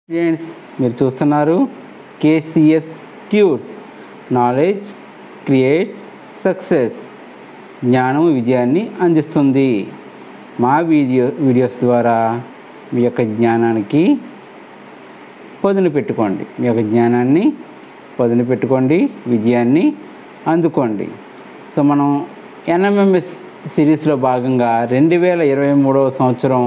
Friends మీరు చూస్తున్నారు KCS tours knowledge creates success జ్ఞానం విజయాన్ని అందిస్తుంది మా వీడియో వీడియోస్ ద్వారా మీ యొక్క జ్ఞానానికి పదును పెట్టుకోండి మీ యొక్క జ్ఞానాన్ని పదును పెట్టుకోండి విజయాన్ని అందుకోండి సో మనం ఎన్ఎంఎంఎస్ సిరీస్లో భాగంగా రెండు వేల ఇరవై మూడవ సంవత్సరం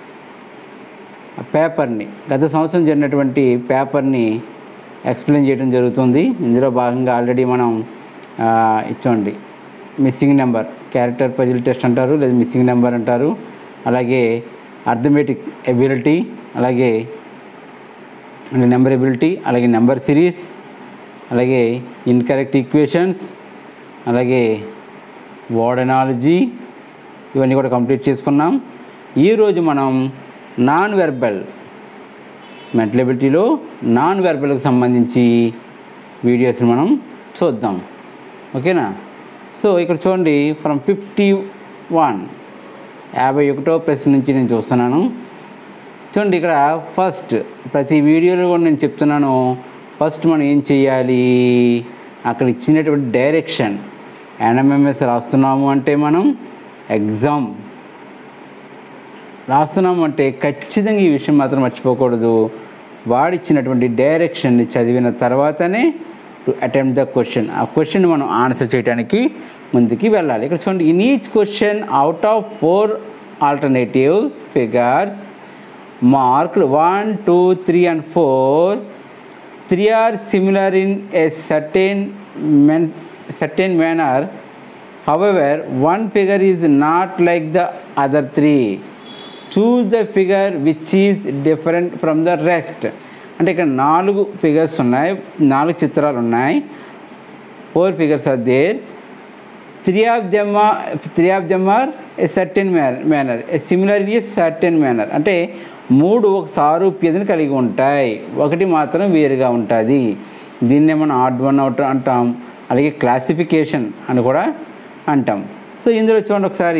పేపర్ని గత సంవత్సరం జరిగినటువంటి పేపర్ని ఎక్స్ప్లెయిన్ చేయడం జరుగుతుంది ఇందులో భాగంగా ఆల్రెడీ మనం ఆ, ఇచ్చోండి missing number character puzzle test అంటారు లేదా మిస్సింగ్ నెంబర్ అంటారు అలాగే అర్థమెటిక్ ఎబిలిటీ అలాగే నెంబర్ ఎబిలిటీ అలాగే నెంబర్ సిరీస్ అలాగే ఇన్కరెక్ట్ ఈక్వేషన్స్ అలాగే వర్డ్ అనాలజీ ఇవన్నీ కూడా కంప్లీట్ చేసుకున్నాం ఈరోజు మనం నాన్ వెర్బల్ మెంటల్ ఎబిలిటీలో నాన్ వెర్బల్కి సంబంధించి వీడియోస్ని మనం చూద్దాం ఓకేనా సో ఇక్కడ చూడండి ఫ్రమ్ ఫిఫ్టీ వన్ యాభై ఒకటో ప్రశ్న నుంచి నేను చూస్తున్నాను చూడండి ఇక్కడ ఫస్ట్ ప్రతి వీడియోలో కూడా నేను చెప్తున్నాను ఫస్ట్ మనం ఏం చేయాలి అక్కడ ఇచ్చినటువంటి డైరెక్షన్ ఎన్ఎంఎంఎస్ రాస్తున్నాము అంటే మనం ఎగ్జామ్ రాస్తున్నాము అంటే ఖచ్చితంగా ఈ విషయం మాత్రం మర్చిపోకూడదు వాడిచ్చినటువంటి డైరెక్షన్ని చదివిన తర్వాతనే టు అటెంప్ట్ ద క్వశ్చన్ ఆ క్వశ్చన్ మనం ఆన్సర్ చేయడానికి ముందుకి వెళ్ళాలి ఇక్కడ చూడండి in each question out of four alternative figures marked one two three and four three are similar in a certain men certain manner however one figure is not like the other three choose the figure which is different from the rest అంటే ఇక్కడ నాలుగు figures ఉన్నాయి నాలుగు చిత్రాలు ఉన్నాయి four figures are there three of them three of them are a certain manner a similar in a certain manner అంటే మూడు ఒక సారూప్యతను కలిగి ఉంటాయి ఒకటి మాత్రం వేరుగా ఉంటుంది దీన్నే మనం ఆడ్ వన్ అవుట్ అంటాం అలాగే క్లాసిఫికేషన్ అని కూడా అంటాం సో ఇందులో చూడండి ఒకసారి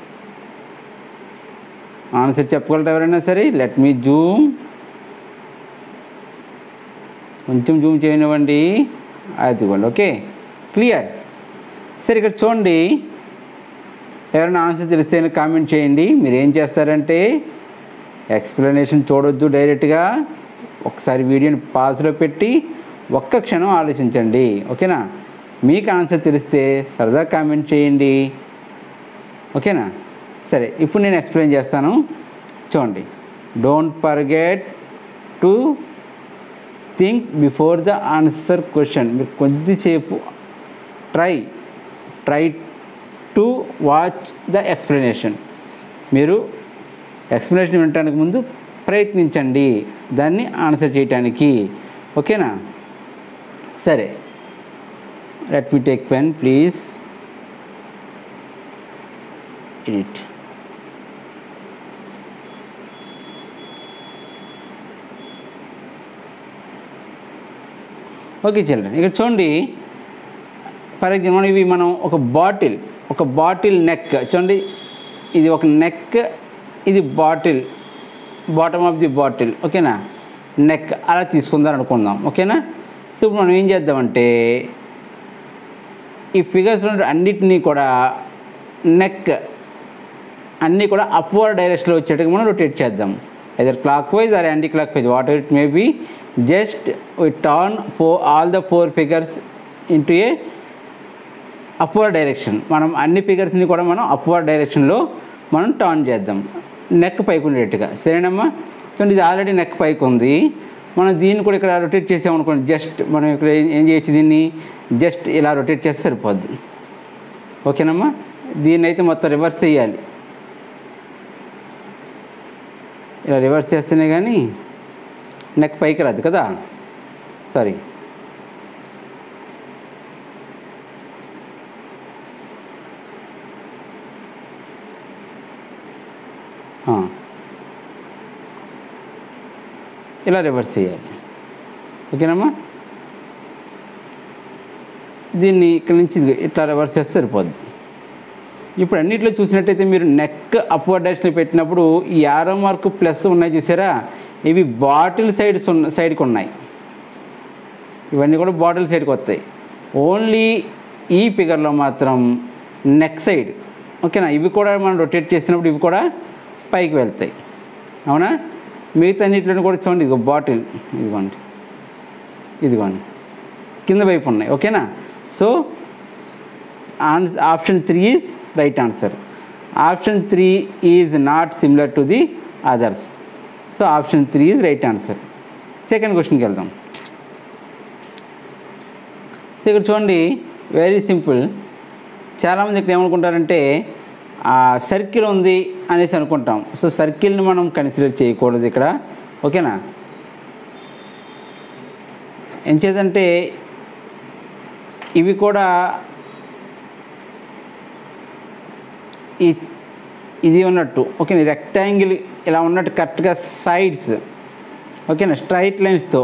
ఆన్సర్ చెప్పగలరు ఎవరైనా సరే లెట్ మీ జూమ్ కొంచెం జూమ్ చేయనివ్వండి అదిగోండి ఓకే క్లియర్ సరే ఇక్కడ చూడండి ఎవరైనా ఆన్సర్ తెలిస్తే కామెంట్ చేయండి మీరు ఏం చేస్తారంటే ఎక్స్ప్లెనేషన్ చూడొద్దు డైరెక్ట్గా ఒకసారి వీడియోని పాజ్లో పెట్టి ఒక్క క్షణం ఆలోచించండి ఓకేనా మీకు ఆన్సర్ తెలిస్తే సరదా కామెంట్ చేయండి ఓకేనా సరే ఇప్పుడు నేను ఎక్స్ప్లెయిన్ చేస్తాను చూడండి don't forget to think before the answer question మీరు కొద్దిసేపు try try to watch the explanation మీరు ఎక్స్ప్లెనేషన్ వినడానికి ముందు ప్రయత్నించండి దాన్ని ఆన్సర్ చేయటానికి ఓకేనా సరే let me take pen please edit okay children ఇక్కడ చూడండి ఫర్ ఎగ్జాంపుల్ ఇవి మనం ఒక బాటిల్ ఒక బాటిల్ నెక్ చూడండి ఇది ఒక నెక్ ఇది bottle bottom of the bottle ఓకేనా నెక్ అలా తీసుకుందాం అనుకుందాం ఓకేనా సో ఇప్పుడు మనం ఏం చేద్దామంటే ఈ ఫిగర్స్ అన్నిటినీ కూడా నెక్ అన్నీ కూడా అప్వర్డ్ డైరెక్షన్లో వచ్చేట్టుగా మనం రొటేట్ చేద్దాం either clockwise or anticlockwise what it may be just we turn four all the four figures into a upward direction మనం అన్ని ఫిగర్స్ని కూడా మనం అప్వర్డ్ డైరెక్షన్లో మనం టర్న్ చేద్దాం నెక్ పైకి ఉండేట్టుగా సరేనమ్మా చూడండి ఇది ఆల్రెడీ నెక్ పైకి ఉంది మనం దీన్ని కూడా ఇక్కడ రొటేట్ చేసామనుకోండి జస్ట్ మనం ఇక్కడ ఏం- ఏం చేయొచ్చు దీన్ని జస్ట్ ఇలా రొటేట్ చేస్తే సరిపోద్ది ఓకేనమ్మా దీన్ని అయితే మొత్తం రివర్స్ చేయాలి ఇలా రివర్స్ చేస్తేనే కానీ నెక్ పైకి రాదు కదా సారీ ఆ. ఇలా రివర్స్ చేయాలి ఓకేనమ్మా దీన్ని ఇక్కడ నుంచి ఇదిగో ఇట్లా రివర్స్ చేస్తే సరిపోద్ది ఇప్పుడు అన్నిట్లో చూసినట్టయితే మీరు నెక్ అప్వర్డ్ డైరెక్షన్ పెట్టినప్పుడు ఈ ఆరో మార్క్ ప్లస్ ఉన్నాయి చూసారా ఇవి బాటిల్ సైడ్స్ ఉన్న సైడ్కి ఉన్నాయి ఇవన్నీ కూడా బాటిల్ సైడ్కి వస్తాయి ఓన్లీ ఈ ఫిగర్లో మాత్రం నెక్ సైడ్ ఓకేనా ఇవి కూడా మనం రొటేట్ చేసినప్పుడు ఇవి కూడా పైకి వెళ్తాయి అవునా మిగతా అన్నింటిలో కూడా చూడండి ఇదిగో బాటిల్ ఇదిగోండి ఇదిగోండి కింద వైపు ఉన్నాయి ఓకేనా so on option three is right answer option three is not similar to the others so option three is right answer second క్వశ్చన్కి వెళ్దాం సో ఇక్కడ చూడండి వెరీ సింపుల్ చాలామంది ఇక్కడ ఏమనుకుంటారంటే ఆ సర్కిల్ ఉంది అనేసి అనుకుంటాం సో సర్కిల్ని మనం కన్సిడర్ చేయకూడదు ఇక్కడ ఓకేనా ఏం చేద్దంటే ఇవి కూడా ఈ ఇది ఉన్నట్టు ఓకేనా రెక్టాంగిల్ ఇలా ఉన్నట్టు కరెక్ట్గా సైడ్స్ ఓకేనా స్ట్రైట్ లైన్స్తో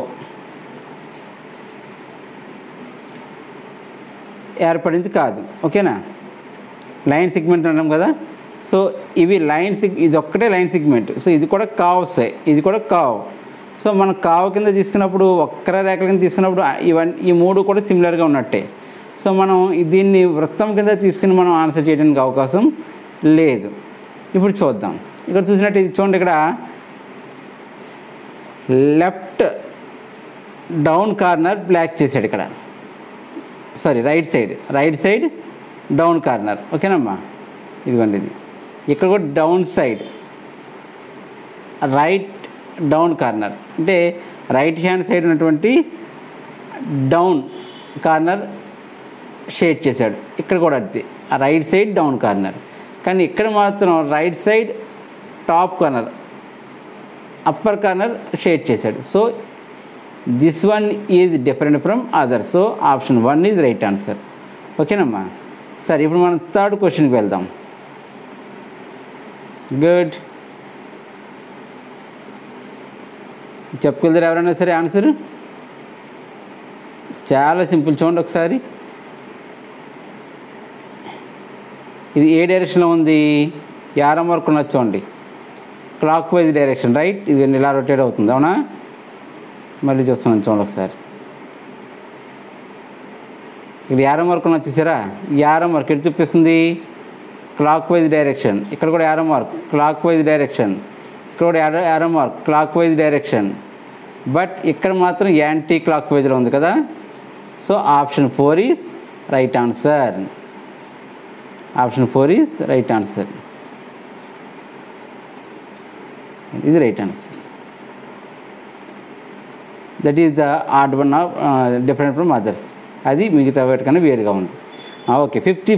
ఏర్పడింది కాదు ఓకేనా లైన్ సిగ్మెంట్ అన్నాం కదా సో ఇవి లైన్ సిగ్ ఇది ఒక్కటే లైన్ సిగ్మెంట్ సో ఇది కూడా కావ్స్ ఇది కూడా కావ్ సో మనం కావ్ కింద తీసుకున్నప్పుడు ఒక్కర రేఖల కింద తీసుకున్నప్పుడు ఇవన్నీ ఈ మూడు కూడా సిమిలర్గా ఉన్నట్టే సో మనం దీన్ని వృత్తం కింద తీసుకుని మనం ఆన్సర్ చేయడానికి అవకాశం లేదు ఇప్పుడు చూద్దాం ఇక్కడ చూసినట్టు ఇది చూడండి ఇక్కడ లెఫ్ట్ డౌన్ కార్నర్ బ్లాక్ చేశాడు ఇక్కడ sorry right side right side down corner ఓకేనమ్మా ఇదిగోండి ఇది ఇక్కడ కూడా down side right down corner అంటే రైట్ హ్యాండ్ సైడ్ ఉన్నటువంటి డౌన్ కార్నర్ షేడ్ చేశాడు ఇక్కడ కూడా అది ఆ రైట్ సైడ్ డౌన్ కార్నర్ కానీ ఇక్కడ మాత్రం right side top corner upper corner shade చేశాడు so this one is different from other so option one is right answer ఓకేనమ్మా సరే ఇప్పుడు మనం థర్డ్ క్వశ్చన్కి వెళ్దాం గుడ్ చెప్పుకెళ్తారు ఎవరైనా సరే ఆన్సర్ చాలా సింపుల్ చూడండి ఒకసారి ఇది ఏ డైరెక్షన్లో ఉంది యారం వరకు ఉన్నది చూడండి క్లాక్ వైజ్ డైరెక్షన్ రైట్ ఇది ఇలా రొటేట్ అవుతుంది అవునా మళ్ళీ చూస్తున్నాను చూడండి ఒకసారి ఇక్కడ యారం వరకు ఉన్నది చూసారా యారం వరకు ఎటు చూపిస్తుంది క్లాక్ వైజ్ డైరెక్షన్ ఇక్కడ కూడా arrow mark clockwise direction ఇక్కడ కూడా arrow arrow mark clockwise direction but ఇక్కడ మాత్రం యాంటీ క్లాక్ వైజ్లో ఉంది కదా so option four is right answer option four is right answer ఇది right answer that is the odd one of different from others అది మిగతా వాటికన్నా వేరుగా ఉంది ఓకే ఫిఫ్టీ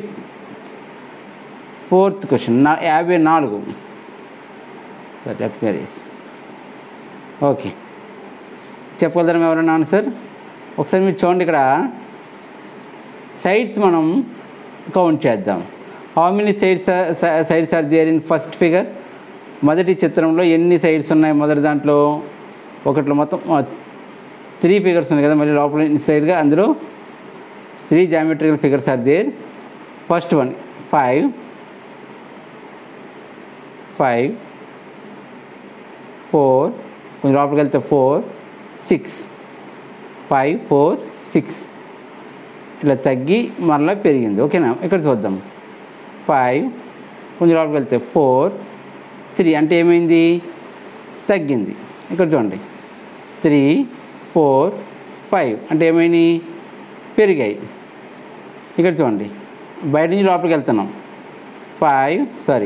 ఫోర్త్ క్వశ్చన్ నా యాభై నాలుగు సార్ లెఫ్ట్ మ్యారేజ్ ఓకే చెప్పగలుగుతారా ఎవరైనా ఆన్సర్ ఒకసారి మీరు చూడండి ఇక్కడ సైడ్స్ మనం కౌంట్ చేద్దాం how many sides sides are there in first figure మొదటి చిత్రంలో ఎన్ని సైడ్స్ ఉన్నాయి మొదటి దాంట్లో ఒకటిలో మొత్తం త్రీ ఫిగర్స్ ఉన్నాయి కదా మళ్ళీ లోపల సైడ్గా అందులో three geometrical figures are there first one five five four కొంచెం లోపలికి వెళ్తే four six five four six ఇలా తగ్గి మరలా పెరిగింది ఓకేనా ఇక్కడ చూద్దాం ఫైవ్ కొంచెం లోపలికి వెళ్తే ఫోర్ త్రీ అంటే ఏమైంది తగ్గింది ఇక్కడ చూడండి త్రీ ఫోర్ ఫైవ్ అంటే ఏమైనాయి పెరిగాయి ఇక్కడ చూడండి బయట నుంచి లోపలికి వెళ్తున్నాం five sorry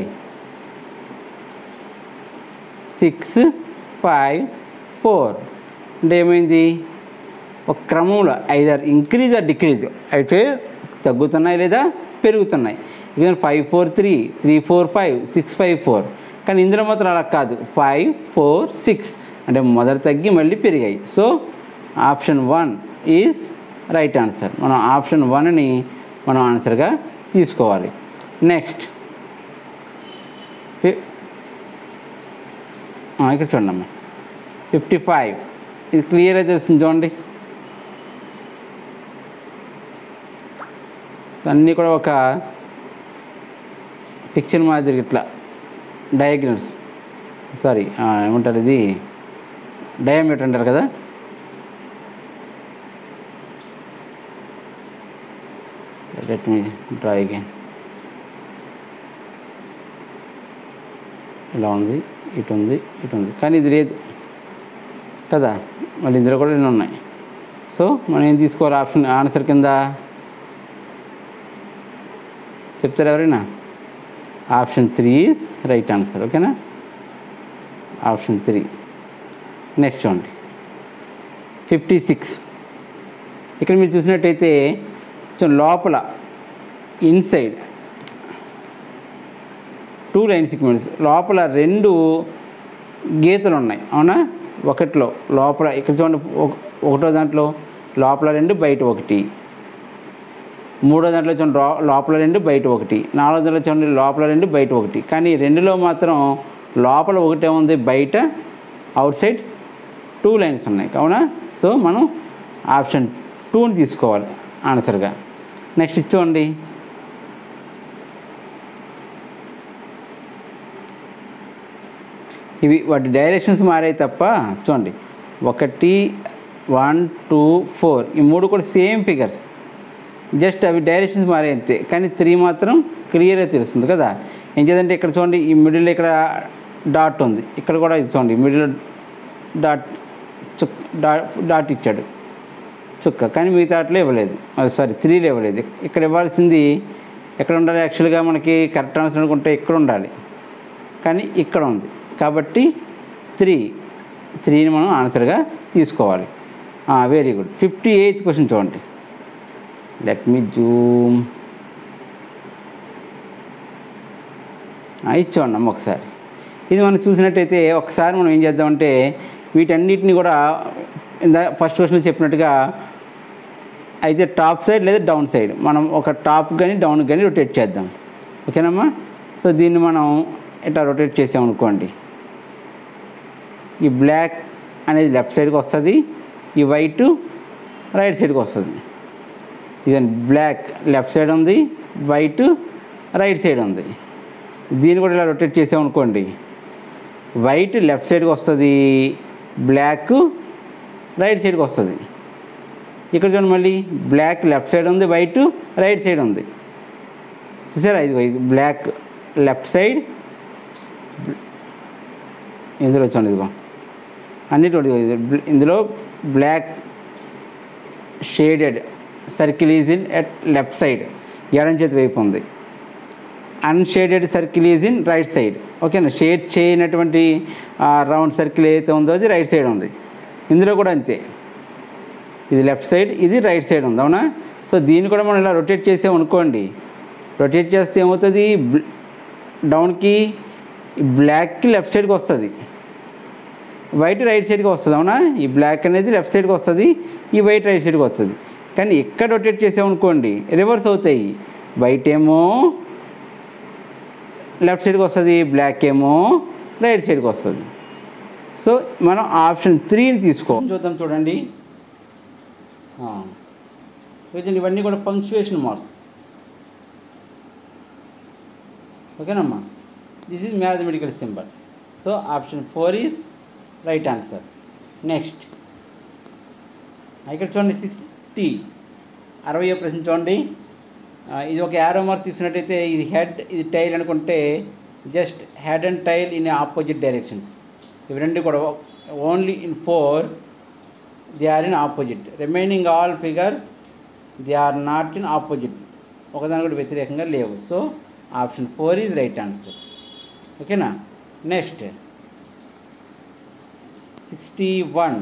six five four అంటే ఏమైంది ఒక క్రమంలో ఐదర్ ఇంక్రీజ్ ఆర్ డిక్రీజ్ అయితే తగ్గుతున్నాయి లేదా పెరుగుతున్నాయి ఇక five four three three four five six five four కానీ ఇందులో మాత్రం అలా కాదు ఫైవ్ ఫోర్ సిక్స్ అంటే మొదట తగ్గి మళ్ళీ పెరిగాయి so option one is right answer మనం ఆప్షన్ వన్ని మనం ఆన్సర్గా తీసుకోవాలి నెక్స్ట్ ఇక్కడ చూడండి అమ్మా ఫిఫ్టీ ఫైవ్ ఇది క్లియర్గా తెలుస్తుంది చూడండి అన్నీ కూడా ఒక పిక్చర్ మాదిరి ఇట్లా డయాగ్రమ్స్ సారీ ఏమంటారు ఇది డయామీటర్ అంటారు కదా లెట్ మీ డ్రా అగైన్ ఇలా ఉంది ఇటు ఉంది ఇటు ఉంది కానీ ఇది లేదు కదా మళ్ళీ ఇందులో కూడా ఎన్ని ఉన్నాయి సో మనం ఏం తీసుకోవాలి ఆప్షన్ ఆన్సర్ కింద చెప్తారు ఎవరైనా option three is right answer ఓకేనా ఆప్షన్ త్రీ నెక్స్ట్ చూడండి ఫిఫ్టీ సిక్స్ ఇక్కడ మీరు చూసినట్టయితే కొంచెం లోపల ఇన్సైడ్ టూ లైన్ సీక్వెన్స్ లోపల రెండు గీతలు ఉన్నాయి అవునా ఒకటిలో లోపల ఇక్కడ చూడండి ఒక- ఒకటో దాంట్లో లోపల రెండు బయట ఒకటి మూడో దాంట్లో చూడండి లో- లోపల రెండు బయట ఒకటి నాలుగో దాంట్లో చూడండి లోపల రెండు బయట ఒకటి కానీ రెండులో మాత్రం లోపల ఒకటే ఉంది బయట అవుట్ సైడ్ టూ లైన్స్ ఉన్నాయి కావున సో మనం ఆప్షన్ టూని తీసుకోవాలి ఆన్సర్గా నెక్స్ట్ ఇచ్చోండి ఇవి వాటి డైరెక్షన్స్ మారాయి తప్ప చూడండి ఒకటి వన్ టూ ఫోర్ ఈ మూడు కూడా సేమ్ ఫిగర్స్ జస్ట్ అవి డైరెక్షన్స్ మారాయి అంతే కానీ త్రీ మాత్రం క్లియర్గా తెలుస్తుంది కదా ఏం చేద్దంటే ఇక్కడ చూడండి ఈ మిడిల్ ఇక్కడ డాట్ ఉంది ఇక్కడ కూడా ఇది చూడండి మిడిల్ డాట్ చుక్ డాట్ డాట్ ఇచ్చాడు చుక్క కానీ మిగతా అట్లా ఇవ్వలేదు సారీ త్రీలో ఇవ్వలేదు ఇక్కడ ఇవ్వాల్సింది ఎక్కడ ఉండాలి యాక్చువల్గా మనకి కరెక్ట్ ఆన్సర్ అనుకుంటే ఇక్కడ ఉండాలి కానీ ఇక్కడ ఉంది కాబట్టి త్రీ త్రీని మనం ఆన్సర్గా తీసుకోవాలి very good fifty eighth question చూడండి లెట్ మీ జూమ్ ఇచ్చోండి అమ్మ ఒకసారి ఇది మనం చూసినట్టయితే ఒకసారి మనం ఏం చేద్దామంటే వీటన్నిటిని కూడా ఇందా ఫస్ట్ క్వశ్చన్ చెప్పినట్టుగా అయితే టాప్ సైడ్ లేదా డౌన్ సైడ్ మనం ఒక టాప్ కానీ డౌన్ కానీ రొటేట్ చేద్దాం ఓకేనమ్మా సో దీన్ని మనం ఇట్లా రొటేట్ చేసామనుకోండి ఈ బ్లాక్ అనేది లెఫ్ట్ సైడ్కి వస్తుంది ఈ వైట్ రైట్ సైడ్కి వస్తుంది ఇదండి బ్లాక్ లెఫ్ట్ సైడ్ ఉంది వైట్ రైట్ సైడ్ ఉంది దీన్ని కూడా ఇలా రొటేట్ చేసామనుకోండి వైట్ లెఫ్ట్ సైడ్కి వస్తుంది బ్లాక్ రైట్ సైడ్కి వస్తుంది ఇక్కడ చూడండి మళ్ళీ బ్లాక్ లెఫ్ట్ సైడ్ ఉంది వైట్ రైట్ సైడ్ ఉంది చూసారా ఇది బ్లాక్ లెఫ్ట్ సైడ్ ఇందులో చూడండి ఇదిగో అన్నిటి ఇందులో black shaded circle is in at left side ఎడం చేతి వైపు ఉంది unshaded circle is in right side ఓకేనా షేడ్ చేయనటువంటి రౌండ్ సర్కిల్ ఏదైతే ఉందో అది రైట్ సైడ్ ఉంది ఇందులో కూడా అంతే ఇది లెఫ్ట్ సైడ్ ఇది రైట్ సైడ్ ఉంది అవునా సో దీన్ని కూడా మనం ఇలా రొటేట్ చేసాం అనుకోండి రొటేట్ చేస్తే ఏమవుతుంది బ్ల- డౌన్కి బ్లాక్కి లెఫ్ట్ సైడ్కి వస్తుంది వైట్ రైట్ సైడ్కి వస్తుంది అవునా ఈ బ్లాక్ అనేది లెఫ్ట్ సైడ్కి వస్తుంది ఈ వైట్ రైట్ సైడ్కి వస్తుంది కానీ ఇక్కడ రొటేట్ చేసామనుకోండి రివర్స్ అవుతాయి వైట్ ఏమో లెఫ్ట్ సైడ్కి వస్తుంది బ్లాక్ ఏమో రైట్ సైడ్కి వస్తుంది సో మనం ఆప్షన్ త్రీని తీసుకో చూద్దాం చూడండి ఆ. చూడండి ఇవన్నీ కూడా పంక్చువేషన్ మార్క్స్ ఓకేనమ్మా this is mathematical symbol so option four is right answer next ఇక్కడ చూడండి సిక్స్టీ అరవై ప్రశ్న చూడండి ఆ, ఇది ఒక యారో మార్క్ తీసుకున్నట్టయితే ఇది హెడ్ ఇది టైల్ అనుకుంటే just head and tail in opposite directions ఇవి రెండు కూడా only in four they are in opposite remaining all figures they are not in opposite ఒకదాని కూడా వ్యతిరేకంగా లేవు so option four is right answer ఓకేనా next sixty one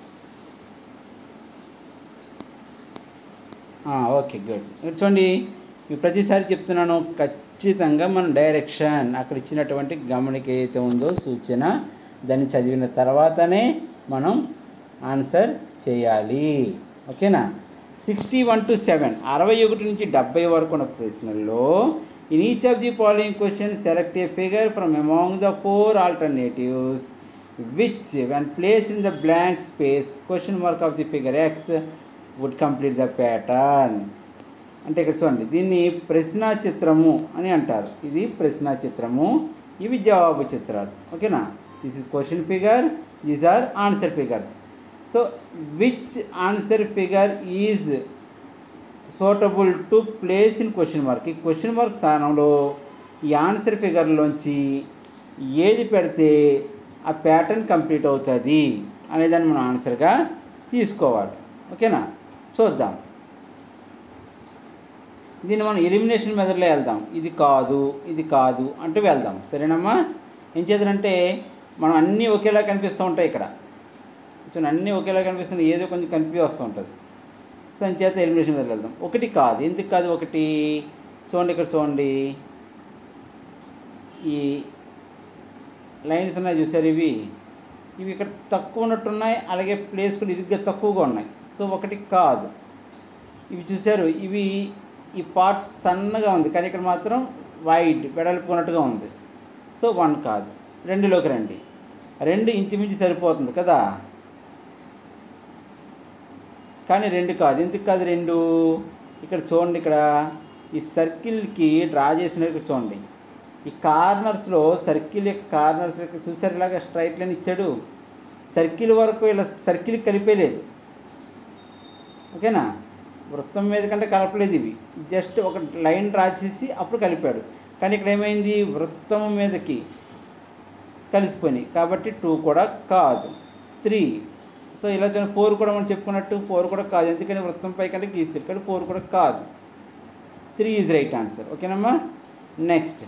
okay good చూడండి ఇవి ప్రతిసారి చెప్తున్నాను ఖచ్చితంగా మన డైరెక్షన్ అక్కడ ఇచ్చినటువంటి గమనిక ఏదైతే ఉందో సూచన దాన్ని చదివిన తర్వాతనే మనం ఆన్సర్ చేయాలి ఓకేనా సిక్స్టీ వన్ టు సెవెన్ అరవై ఒకటి నుంచి డెబ్బై వరకు ఉన్న ప్రశ్నల్లో in each of the following question select a figure from among the four alternatives which when placed in the blank space question mark of the figure x would complete the pattern అంటే ఇక్కడ చూడండి దీన్ని ప్రశ్న చిత్రము అని అంటారు ఇది ప్రశ్న చిత్రము ఇవి జవాబు చిత్రాలు ఓకేనా this is question figure these are answer figures so which answer figure is suitable to place in question mark ఈ క్వశ్చన్ మార్క్ స్థానంలో ఈ ఆన్సర్ ఫిగర్లోంచి ఏది పెడితే ఆ ప్యాటర్న్ కంప్లీట్ అవుతుంది అనేదాన్ని మనం ఆన్సర్గా తీసుకోవాలి ఓకేనా చూద్దాం దీన్ని మనం ఎలిమినేషన్ మెథడ్లో వెళ్దాం ఇది కాదు ఇది కాదు అంటూ వెళ్దాం సరేనమ్మా ఏం చేద్దంటే మనం అన్నీ ఒకేలా కనిపిస్తూ ఉంటాయి ఇక్కడ చూడండి అన్నీ ఒకేలా కనిపిస్తుంది ఏదో కొంచెం కన్ఫ్యూజ్ వస్తూ ఉంటుంది సో అంచేత ఎలిమినేషన్ మీద వెళ్దాం ఒకటి కాదు ఎందుకు కాదు ఒకటి చూడండి ఇక్కడ చూడండి ఈ లైన్స్ ఉన్నాయి చూసారు ఇవి ఇవి ఇక్కడ తక్కువ ఉన్నట్టున్నాయి అలాగే ప్లేస్ కూడా ఇదిగ్గా తక్కువగా ఉన్నాయి సో ఒకటి కాదు ఇవి చూసారు ఇవి ఈ పార్ట్ సన్నగా ఉంది కానీ ఇక్కడ మాత్రం వైడ్ వెడల్పుకున్నట్టుగా ఉంది సో వన్ కాదు రెండులోకి రండి రెండు ఇంచుమించు సరిపోతుంది కదా కానీ రెండు కాదు ఎందుకు కాదు రెండు ఇక్కడ చూడండి ఇక్కడ ఈ సర్కిల్కి డ్రా చేసినట్టు చూడండి ఈ కార్నర్స్లో సర్కిల్ యొక్క కార్నర్స్ ఇక్కడ చూసారు ఇలాగ స్ట్రైట్ లైన్ ఇచ్చాడు సర్కిల్ వరకు ఇలా సర్కిల్ కలిపేలేదు ఓకేనా వృత్తం మీద కంటే కలపలేదు ఇవి జస్ట్ ఒక లైన్ డ్రా చేసి అప్పుడు కలిపాడు కానీ ఇక్కడ ఏమైంది వృత్తం మీదకి కలిసిపోయినాయి కాబట్టి టూ కూడా కాదు త్రీ సో ఇలా చూడండి ఫోర్ కూడా మనం చెప్పుకున్నట్టు ఫోర్ కూడా కాదు ఎందుకని వృత్తం పై కంటే గీసాడు కానీ ఫోర్ కూడా కాదు త్రీ ఈజ్ రైట్ ఆన్సర్ ఓకేనమ్మా నెక్స్ట్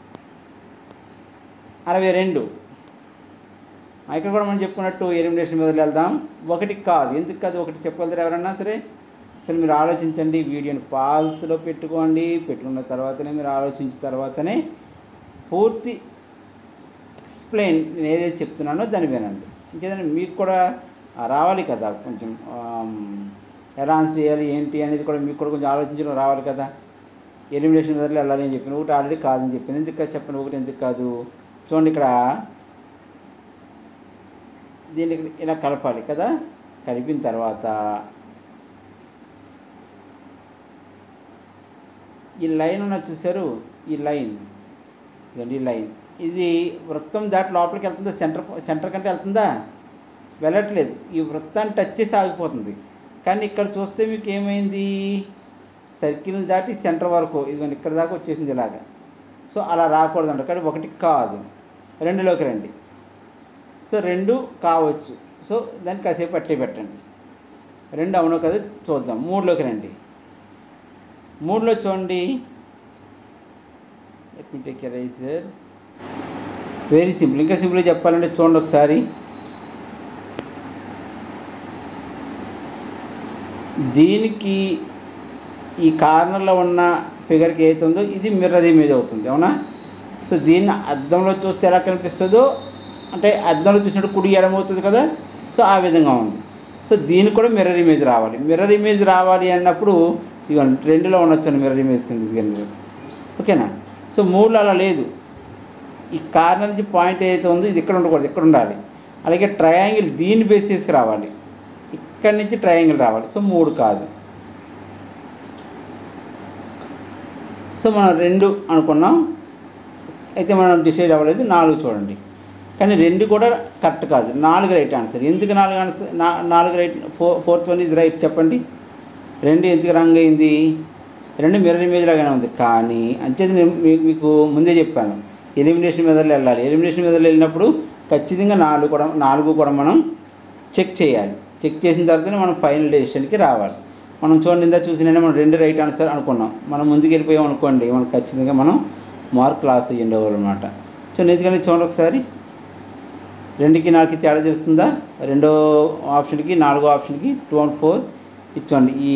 అరవై రెండు ఆ, ఇక్కడ కూడా మనం చెప్పుకున్నట్టు ఎలిమినేషన్ మీద వెళ్దాం ఒకటి కాదు ఎందుకు కాదు ఒకటి చెప్పగలరు ఎవరన్నా సరే సరే మీరు ఆలోచించండి వీడియోని పాజ్లో పెట్టుకోండి పెట్టుకున్న తర్వాతనే మీరు ఆలోచించిన తర్వాతనే పూర్తి ఎక్స్ప్లెయిన్ నేను ఏదైతే చెప్తున్నానో దాన్ని వినండి ఇంకేదైనా మీకు కూడా ఆ, రావాలి కదా కొంచెం ఆమ్, ఎలా ఆన్సర్ చేయాలి ఏంటి అనేది కూడా మీకు కూడా కొంచెం ఆలోచించడం రావాలి కదా ఎలిమినేషన్ మెథడ్లో వెళ్ళాలి అని చెప్పిన ఒకటి ఆల్రెడీ కాదని చెప్పాను ఎందుకు కాదు చెప్పండి ఒకటి ఎందుకు కాదు చూడండి ఇక్కడ దీన్ని ఇక్కడ ఇలా కలపాలి కదా కలిపిన తర్వాత ఈ లైన్ ఉన్నది చూసారు ఈ లైన్ ఇదండి ఈ లైన్ ఇది వృత్తం దాటి లోపలికి వెళ్తుందా సెంటర్ సెంటర్ కంటే వెళ్తుందా వెళ్ళట్లేదు ఈ వృత్తాన్ని టచ్ చేసి ఆగిపోతుంది కానీ ఇక్కడ చూస్తే మీకు ఏమైంది సర్కిల్ దాటి సెంటర్ వరకు ఇదిగోండి ఇక్కడ దాకా వచ్చేసింది ఇలాగా సో అలా రాకూడదంట కానీ ఒకటి కాదు రెండులోకి రండి సో రెండు కావచ్చు సో దాన్ని కాసేపు అట్టే పెట్టండి రెండు అవునో కదా చూద్దాం మూడులోకి రండి మూడులో చూడండి let me take eraser very simple ఇంకా సింపుల్గా చెప్పాలంటే చూడండి ఒకసారి దీనికి ఈ కార్నర్లో ఉన్న ఫిగర్కి ఏదైతే ఉందో ఇది మిర్రర్ ఇమేజ్ అవుతుంది అవునా సో దీన్ని అద్దంలో చూస్తే ఎలా కనిపిస్తుందో అంటే అద్దంలో చూసినట్టు కుడి ఎడమవుతుంది కదా సో ఆ విధంగా ఉంది సో దీనికి కూడా మిర్రర్ ఇమేజ్ రావాలి మిర్రర్ ఇమేజ్ రావాలి అన్నప్పుడు ఇవ్వండి రెండులో ఉండొచ్చు మిర్రర్ ఇమేజ్ కింద కింద ఓకేనా సో మూడులో అలా లేదు ఈ కార్నర్ నుంచి పాయింట్ ఏదైతే ఉందో ఇది ఇక్కడ ఉండకూడదు ఇక్కడ ఉండాలి అలాగే ట్రయాంగిల్ దీన్ని బేస్ చేసి రావాలి ఇక్కడి నుంచి ట్రయాంగిల్ రావాలి సో మూడు కాదు సో మనం రెండు అనుకున్నాం అయితే మనం డిసైడ్ అవ్వలేదు నాలుగు చూడండి కానీ రెండు కూడా కరెక్ట్ కాదు నాలుగు రైట్ ఆన్సర్ ఎందుకు నాలుగు ఆన్సర్ నా- నాలుగు right four fourth one is right చెప్పండి రెండు ఎందుకు రాంగ్ అయింది రెండు మిర్రర్ ఇమేజ్ లాగానే ఉంది కానీ అంచేది నేను మీ- మీకు ముందే చెప్పాను ఎలిమినేషన్ మెథడ్లో వెళ్ళాలి ఎలిమినేషన్ మెథడ్లో వెళ్ళినప్పుడు ఖచ్చితంగా నాలుగు కూడా నాలుగు కూడా మనం చెక్ చేయాలి చెక్ చేసిన తర్వాతనే మనం ఫైనల్ డెసిషన్కి రావాలి మనం చూడండి ఇందా చూసిన మనం రెండు రైట్ ఆన్సర్ అనుకున్నాం మనం ముందుకు వెళ్ళిపోయాం అనుకోండి మనం ఖచ్చితంగా మనం మార్క్ లాస్ అయ్యి ఉండేవాళ్ళు అనమాట చూడండి ఎందుకంటే చూడండి ఒకసారి రెండుకి నాలుగుకి తేడా తెలుస్తుందా రెండో ఆప్షన్కి నాలుగో ఆప్షన్కి టూ అండ్ ఫోర్ ఇచ్చోండి ఈ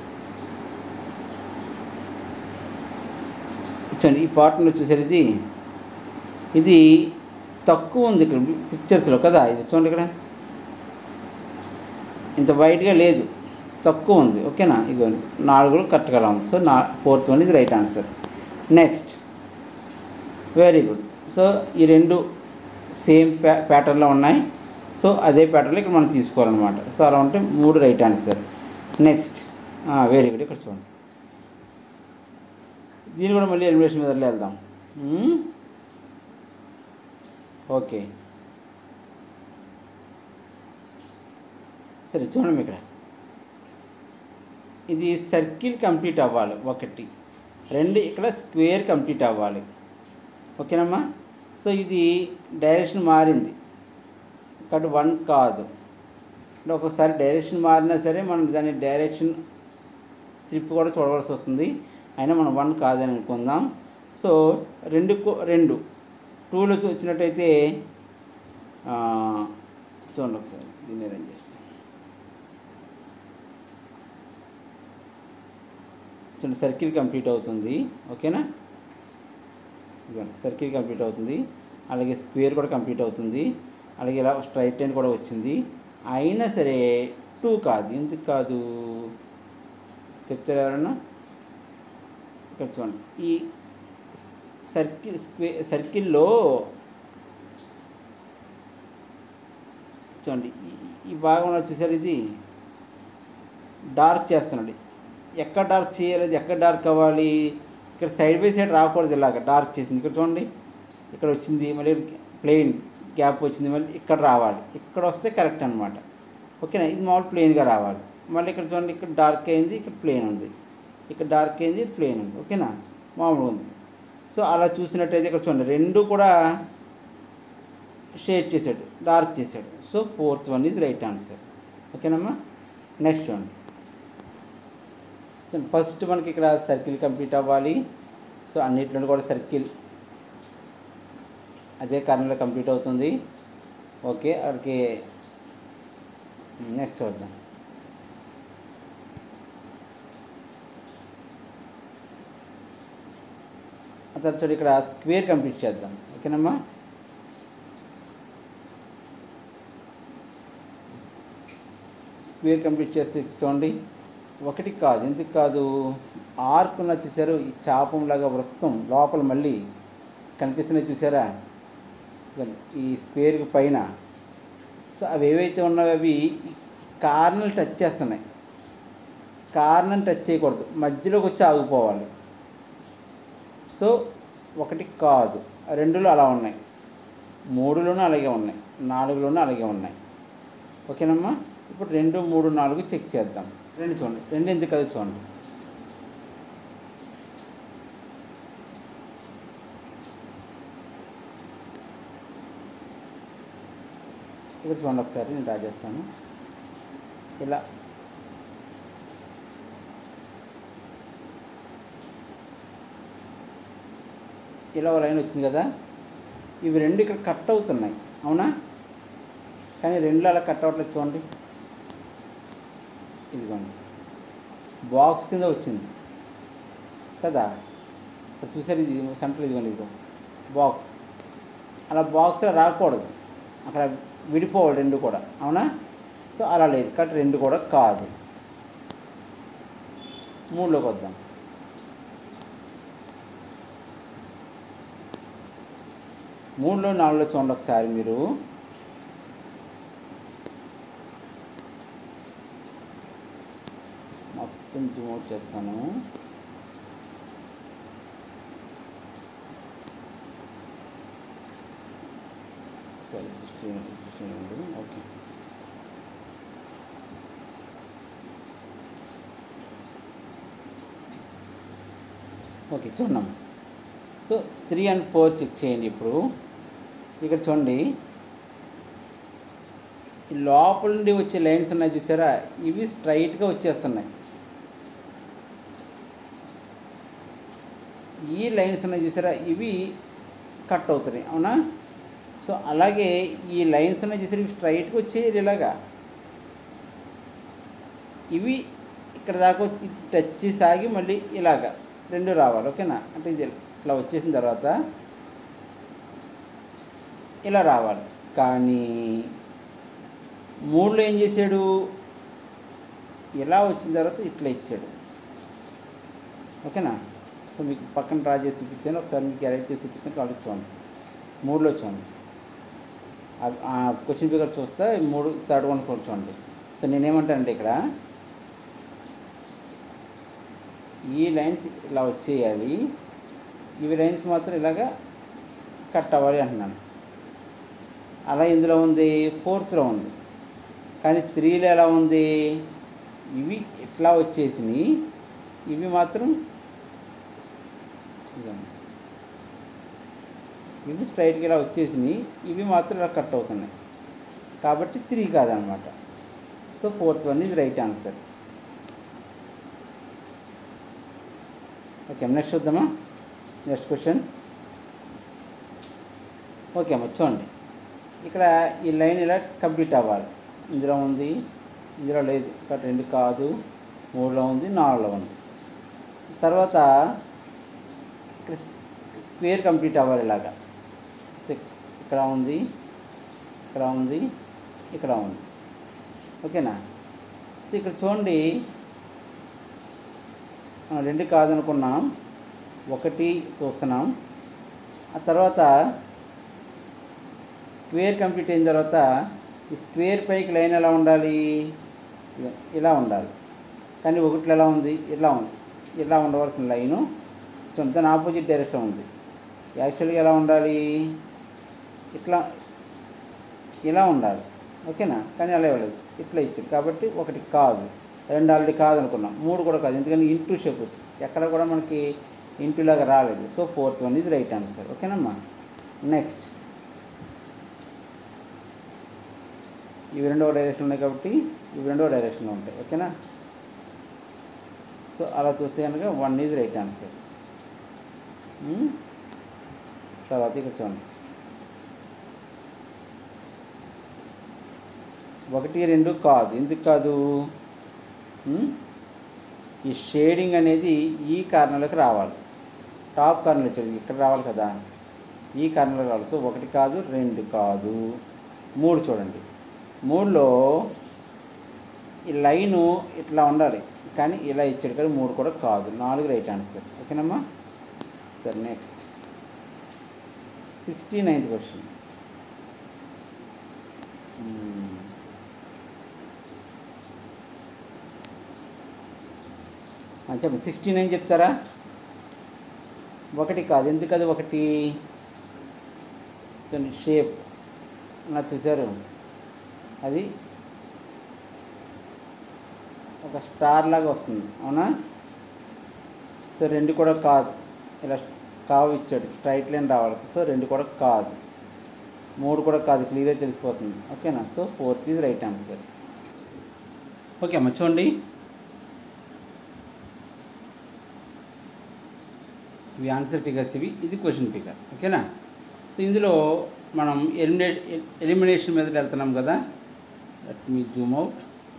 ఇచ్చోండి ఈ పార్ట్నర్ వచ్చేసరి ఇది ఇది తక్కువ ఉంది ఇక్కడ పిక్చర్స్లో కదా ఇది చూడండి ఇక్కడ ఇంత వైట్గా లేదు తక్కువ ఉంది ఓకేనా ఇగో నాలుగులో కరెక్ట్గా ఉంది సో నా ఫోర్త్ వన్ ఇది right answer next very good so ఈ రెండు సేమ్ ప్యా ప్యాటర్న్లో ఉన్నాయి సో అదే ప్యాటర్న్లో ఇక్కడ మనం తీసుకోవాలన్నమాట సో అలా ఉంటే మూడు right answer next very good ఇక్కడ చూడండి దీన్ని కూడా మళ్ళీ ఎలిమినేషన్ మీద వెళ్దాం మ్మ్? ఓకే సరే చూడండి ఇక్కడ ఇది సర్కిల్ కంప్లీట్ అవ్వాలి ఒకటి రెండు ఇక్కడ స్క్వేర్ కంప్లీట్ అవ్వాలి ఓకేనమ్మా సో ఇది డైరెక్షన్ మారింది ఇక్కడ వన్ కాదు అంటే ఒక్కొక్కసారి డైరెక్షన్ మారినా సరే మనం దాని డైరెక్షన్ ట్రిప్ కూడా చూడవలసి వస్తుంది అయినా మనం వన్ కాదని అనుకుందాం సో రెండు కో- రెండు టూలో వచ్చినట్టయితే ఆ, చూడండి ఒకసారి దీన్ని అరేంజ్ చేస్తాం చూడండి సర్కిల్ కంప్లీట్ అవుతుంది ఓకేనా ఇదిగోండి సర్కిల్ కంప్లీట్ అవుతుంది అలాగే స్క్వేర్ కూడా కంప్లీట్ అవుతుంది అలాగే ఇలా స్ట్రైట్ లైన్ కూడా వచ్చింది అయినా సరే టూ కాదు ఎందుకు కాదు చెప్తారు ఎవరన్నా ఇక్కడ చూడండి ఈ సర్కిల్ స్క్వే సర్కిల్లో చూడండి ఈ- ఈ భాగంలో వచ్చేసరి ఇది డార్క్ చేస్తున్నాడు ఎక్కడ డార్క్ చేయాలి ఎక్కడ డార్క్ అవ్వాలి ఇక్కడ సైడ్ బై సైడ్ రాకూడదు ఇలాగ డార్క్ చేసింది ఇక్కడ చూడండి ఇక్కడ వచ్చింది మళ్ళీ ప్లెయిన్ గ్యాప్ వచ్చింది మళ్ళీ ఇక్కడ రావాలి ఇక్కడ వస్తే కరెక్ట్ అనమాట ఓకేనా ఇది మామూలు ప్లెయిన్గా రావాలి మళ్ళీ ఇక్కడ చూడండి ఇక్కడ డార్క్ అయింది ఇక్కడ ప్లెయిన్ ఉంది ఇక్కడ డార్క్ అయింది ప్లెయిన్ ఉంది ఓకేనా మామూలుగా ఉంది సో అలా చూసినట్టయితే ఇక్కడ చూడండి రెండు కూడా షేడ్ చేశాడు డార్క్ చేశాడు so fourth one is right answer ఓకేనమ్మా నెక్స్ట్ చూడండి ఫస్ట్ మనకి ఇక్కడ సర్కిల్ కంప్లీట్ అవ్వాలి సో అన్నిట్లో కూడా సర్కిల్ అదే కారణంలో కంప్లీట్ అవుతుంది ఓకే అక్కడికి నెక్స్ట్ చూద్దాం ఆ తర్వాత చూడు ఇక్కడ స్క్వేర్ కంప్లీట్ చేద్దాం ఓకేనమ్మా స్క్వేర్ కంప్లీట్ చేస్తే చూడండి ఒకటి కాదు ఎందుకు కాదు ఆర్క్ వచ్చేసారు ఈ చాపంలాగా వృత్తం లోపల మళ్ళీ కనిపిస్తున్నాయి చూసారా ఇదిగోండి, ఈ స్క్వేర్కి పైన సో అవి ఏవైతే ఉన్నాయో అవి కార్నర్ టచ్ చేస్తున్నాయి కార్నర్ టచ్ చేయకూడదు మధ్యలోకి వచ్చి ఆగిపోవాలి సో ఒకటి కాదు రెండులో అలా ఉన్నాయి మూడులోనూ అలాగే ఉన్నాయి నాలుగులోనూ అలాగే ఉన్నాయి ఓకేనమ్మా ఇప్పుడు రెండు మూడు నాలుగు చెక్ చేద్దాం రెండు చూడండి రెండు ఎందుకు కదా చూడండి ఇక్కడ చూడండి ఒకసారి నేను డ్రా చేస్తాను ఇలా ఇలా ఒక లైన్ వచ్చింది కదా ఇవి రెండు ఇక్కడ కట్ అవుతున్నాయి అవునా కానీ రెండు అలా కట్ అవ్వట్లేదు చూడండి ఇదిగోండి బాక్స్ కింద వచ్చింది కదా ఇక్కడ చూసారు ఇది సెంటర్ ఇదిగోండి ఇదిగో బాక్స్ అలా బాక్స్లో రాకూడదు అక్కడ విడిపోవాలి రెండు కూడా అవునా సో అలా లేదు కట్ రెండు కూడా కాదు మూడులోకి వద్దాం మూడులో నాలుగులో చూడండి ఒకసారి మీరు మొత్తం జూమ్ అవుట్ చేస్తాను సరే ఫిఫ్టీన్ ఫిఫ్టీన్ ఉంది ఓకే ఓకే చూడండి so three and four check చేయండి ఇప్పుడు ఇక్కడ చూడండి ఈ లోపల నుండి వచ్చే లైన్స్ ఉన్నాయి చూసారా ఇవి స్ట్రైట్గా వచ్చేస్తున్నాయి ఈ లైన్స్ ఉన్నాయి చూసారా ఇవి కట్ అవుతున్నాయి అవునా సో అలాగే ఈ లైన్స్ ఉన్నాయి చూసారా ఇవి స్ట్రైట్గా వచ్చేది ఇలాగా ఇవి ఇక్కడ దాకా వచ్చి టచ్ చేసి సాగి మళ్ళీ ఇలాగా రెండు రావాలి ఓకేనా అంటే ఇది ఇట్లా వచ్చేసిన తర్వాత ఇలా రావాలి కానీ మూడులో ఏం చేశాడు ఇలా వచ్చిన తర్వాత ఇట్లా ఇచ్చాడు ఓకేనా సో మీకు పక్కన డ్రా చేసి చూపించాను ఒకసారి మీకు అరేంజ్ చేసి చూపించాను కాబట్టి చూడండి మూడులో చూడండి ఆ క్వశ్చన్ పేపర్ చూస్తే మూడు థర్డ్ వన్ కూడా చూడండి సో నేనేమంటానంటే ఇక్కడ ఈ లైన్స్ ఇలా వచ్చేయాలి ఇవి లైన్స్ మాత్రం ఇలాగా కట్ అవ్వాలి అంటున్నాను అలా ఇందులో ఉంది ఫోర్త్లో ఉంది కానీ త్రీలో ఎలా ఉంది ఇవి ఇట్లా వచ్చేసినాయి ఇవి మాత్రం ఇదిగోండి. ఇవి స్ట్రైట్గా ఇలా వచ్చేసినాయి ఇవి మాత్రం ఇలా కట్ అవుతున్నాయి కాబట్టి త్రీ కాదనమాట so fourth one is right answer okay next చూద్దామా నెక్స్ట్ క్వశ్చన్ ఓకే అమ్మ చూడండి ఇక్కడ ఈ లైన్ ఇలా కంప్లీట్ అవ్వాలి ఇందులో ఉంది ఇందులో లేదు ఇక్కడ రెండు కాదు మూడులో ఉంది నాలుగులో ఉంది తర్వాత ఇక్కడ స్క్వేర్ కంప్లీట్ అవ్వాలి ఇలాగా సెక్- ఇక్కడ ఉంది ఇక్కడ ఉంది ఇక్కడ ఉంది ఓకేనా సో ఇక్కడ చూడండి ఆ, రెండు కాదనుకున్నాం ఒకటి చూస్తున్నాం ఆ తర్వాత స్క్వేర్ కంప్లీట్ అయిన తర్వాత ఈ స్క్వేర్ పైకి లైన్ ఎలా ఉండాలి ఇ- ఇలా ఉండాలి కానీ ఒకటిలో ఎలా ఉంది ఇలా ఉంది ఇలా ఉండవలసిన లైను చూడండి దాని ఆపోజిట్ డైరెక్షన్ ఉంది యాక్చువల్గా ఎలా ఉండాలి ఇట్లా ఇలా ఉండాలి ఓకేనా కానీ అలా ఇవ్వలేదు ఇట్లా ఇచ్చాడు కాబట్టి ఒకటి కాదు రెండు ఆల్రెడీ కాదు అనుకున్నాం మూడు కూడా కాదు ఎందుకంటే ఇంటూ షేప్ వచ్చింది ఎక్కడ కూడా మనకి ఇంటూలాగా రాలేదు సో ఫోర్త్ వన్ ఇది రైట్ ఆన్సర్ ఓకేనమ్మా నెక్స్ట్ ఇవి రెండవ డైరెక్షన్ ఉన్నాయి కాబట్టి ఇవి రెండవ డైరెక్షన్లో ఉంటాయి ఓకేనా సో అలా చూస్తే కనుక వన్ ఈజ్ రైట్ ఆన్సర్ తర్వాత ఇక్కడ చూడండి ఒకటి రెండు కాదు ఎందుకు కాదు ఉమ్? ఈ షేడింగ్ అనేది ఈ కార్నర్లోకి రావాలి టాప్ కార్నర్ వచ్చేది ఇక్కడ రావాలి కదా ఈ కార్నర్లో రావాలి సో ఒకటి కాదు రెండు కాదు మూడు చూడండి మూడులో ఈ లైను ఇట్లా ఉండాలి కానీ ఇలా ఇచ్చాడు కానీ మూడు కూడా కాదు నాలుగు రైట్ ఆన్సర్ ఓకేనమ్మా సరే నెక్స్ట్ సిక్స్టీ నైన్త్ క్వశ్చన్ చెప్పండి సిక్స్టీ నైన్ చెప్తారా ఒకటి కాదు ఎందుకు అది ఒకటి షేప్ నా చూసారు అది ఒక స్టార్ లాగా వస్తుంది అవునా సో రెండు కూడా కాదు ఇలా కావు ఇచ్చాడు స్ట్రైట్ లైన్ రావాలి సో రెండు కూడా కాదు మూడు కూడా కాదు క్లియర్గా తెలిసిపోతుంది ఓకేనా so fourth is right answer okay అమ్మ చూడండి ఇవి ఆన్సర్ ఫిగర్స్ ఇవి ఇది క్వశ్చన్ ఫిగర్ ఓకేనా సో ఇందులో మనం ఎలిమినే ఎలిమినేషన్ మీద వెళ్తున్నాం కదా let me zoom out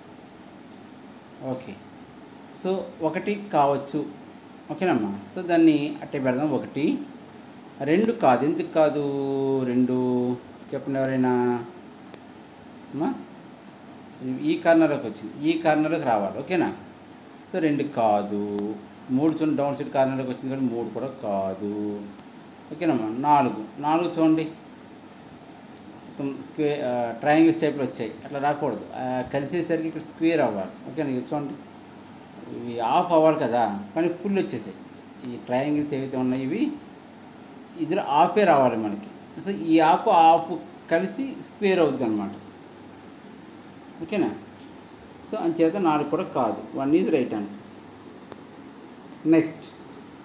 okay so ఒకటి కావచ్చు ఓకేనమ్మా సో దాన్ని అట్టే పెడదాం ఒకటి రెండు కాదు ఎందుకు కాదు రెండు చెప్పండి ఎవరైనా అమ్మా ఈ కార్నర్లోకి వచ్చింది ఈ కార్నర్లోకి రావాలి ఓకేనా సో రెండు కాదు మూడు చూడండి డౌన్ సైడ్ కార్నర్లోకి వచ్చింది కానీ మూడు కూడా కాదు ఓకేనమ్మా నాలుగు నాలుగు చూడండి మొత్తం స్క్వే ట్రయాంగిల్స్ టైప్లో వచ్చాయి అట్లా రాకూడదు ఆ, కలిసేసరికి ఇక్కడ స్క్వేర్ అవ్వాలి ఓకేనా ఇవి చూడండి ఇవి ఆఫ్ అవ్వాలి కదా కానీ ఫుల్ వచ్చేసాయి ఈ ట్రయాంగిల్స్ ఏవైతే ఉన్నాయో ఇవి ఇదిలో ఆఫే రావాలి మనకి సో ఈ ఆపు ఆపు కలిసి స్క్వేర్ అవుద్ది అనమాట ఓకేనా సో అంచేత నాలుగు కూడా కాదు one is right answer next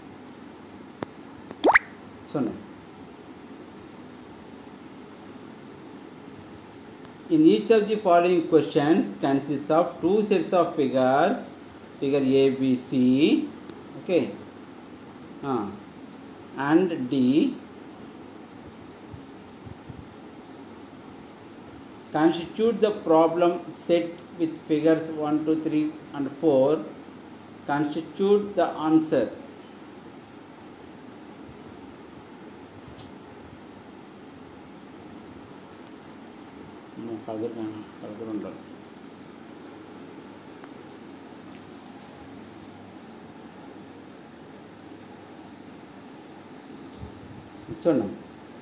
చూడండి In each of the following questions consists of two sets of figures, figure A, B, C, okay, uh, and D. Constitute the problem set with figures 1, 2, 3, and 4. Constitute the answer. కలదు కలదు ఉండాలి చూడండి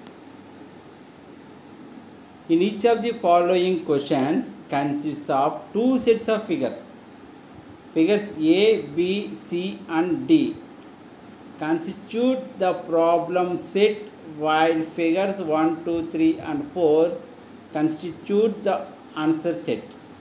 In each of the following questions consists of two sets of figures. Figures A, B, C and D. constitute the problem set while figures 1 2 3 and 4 constitute the answer set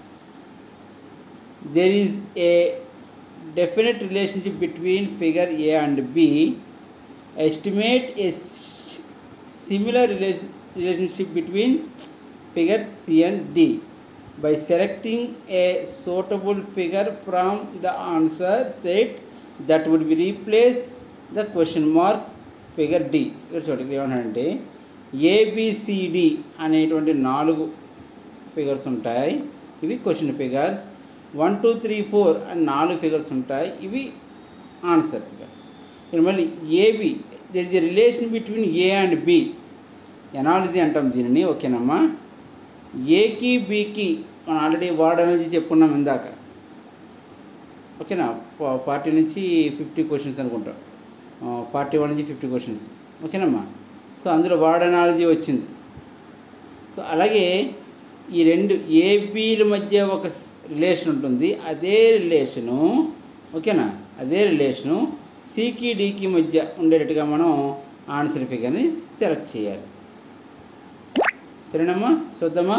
there is a definite relationship between figure a and b estimate a s- similar relation, relationship between figure c and d by selecting a suitable figure from the answer set that would be replace the question mark figure D ఇక్కడ చూడండి ఏమన్నాడంటే A B C D అనేటువంటి నాలుగు figures ఉంటాయి ఇవి question figures one two three four అని నాలుగు figures ఉంటాయి ఇవి ఆన్సర్ ఫిగర్స్ ఇక్కడ మళ్ళీ A B there is a relation between A and B analogy అంటాం దీనిని ఓకేనమ్మా ఏకి బికి మనం ఆల్రెడీ వర్డ్ అనేది చెప్పుకున్నాం ఇందాక ఓకేనా ఫార్టీ నుంచి ఫిఫ్టీ క్వశ్చన్స్ అనుకుంటాం ఫార్టీ వన్ నుంచి ఫిఫ్టీ క్వశ్చన్స్ ఓకేనమ్మా సో అందులో వర్డ్ అనాలజీ వచ్చింది సో అలాగే ఈ రెండు ఏబీల మధ్య ఒక రిలేషన్ ఉంటుంది అదే రిలేషను ఓకేనా అదే రిలేషను సికి డికి మధ్య ఉండేటట్టుగా మనం ఆన్సర్ ఫిగర్ని సెలెక్ట్ చేయాలి సరేనమ్మా చూద్దామా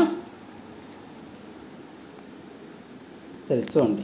సరే చూడండి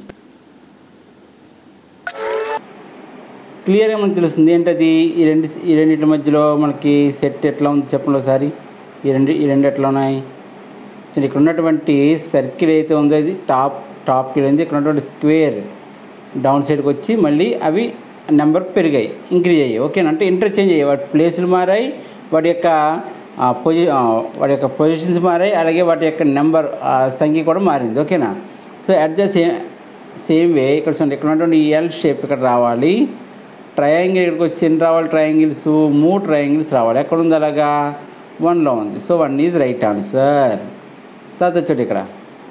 క్లియర్గా మనకు తెలుస్తుంది ఏంటది ఈ రెండు ఈ రెండింటి మధ్యలో మనకి సెట్ ఎట్లా ఉంది చెప్పండి ఒకసారి ఈ రెండు ఈ రెండు ఎట్లా ఉన్నాయి చూడండి ఇక్కడ ఉన్నటువంటి సర్కిల్ అయితే ఉందో ఇది టాప్ టాప్కి వెళ్ళింది ఇక్కడ ఉన్నటువంటి స్క్వేర్ డౌన్ సైడ్కి వచ్చి మళ్ళీ అవి నెంబర్ పెరిగాయి ఇంక్రీజ్ అయ్యాయి ఓకేనా అంటే ఇంటర్చేంజ్ అయ్యాయి వాటి ప్లేసులు మారాయి వాటి యొక్క పొజి వాటి యొక్క పొజిషన్స్ మారాయి అలాగే వాటి యొక్క నెంబర్ సంఖ్య కూడా మారింది ఓకేనా so at the same same way ఇక్కడ చూడండి ఇక్కడ ఉన్నటువంటి ఎల్ షేప్ ఇక్కడ రావాలి ట్రయాంగిల్ ఇక్కడికి వచ్చి ఎన్ని రావాలి ట్రయాంగిల్స్ మూడు ట్రయాంగిల్స్ రావాలి ఎక్కడ ఉంది అలాగా వన్లో ఉంది so one is right answer తర్వాత చూడండి ఇక్కడ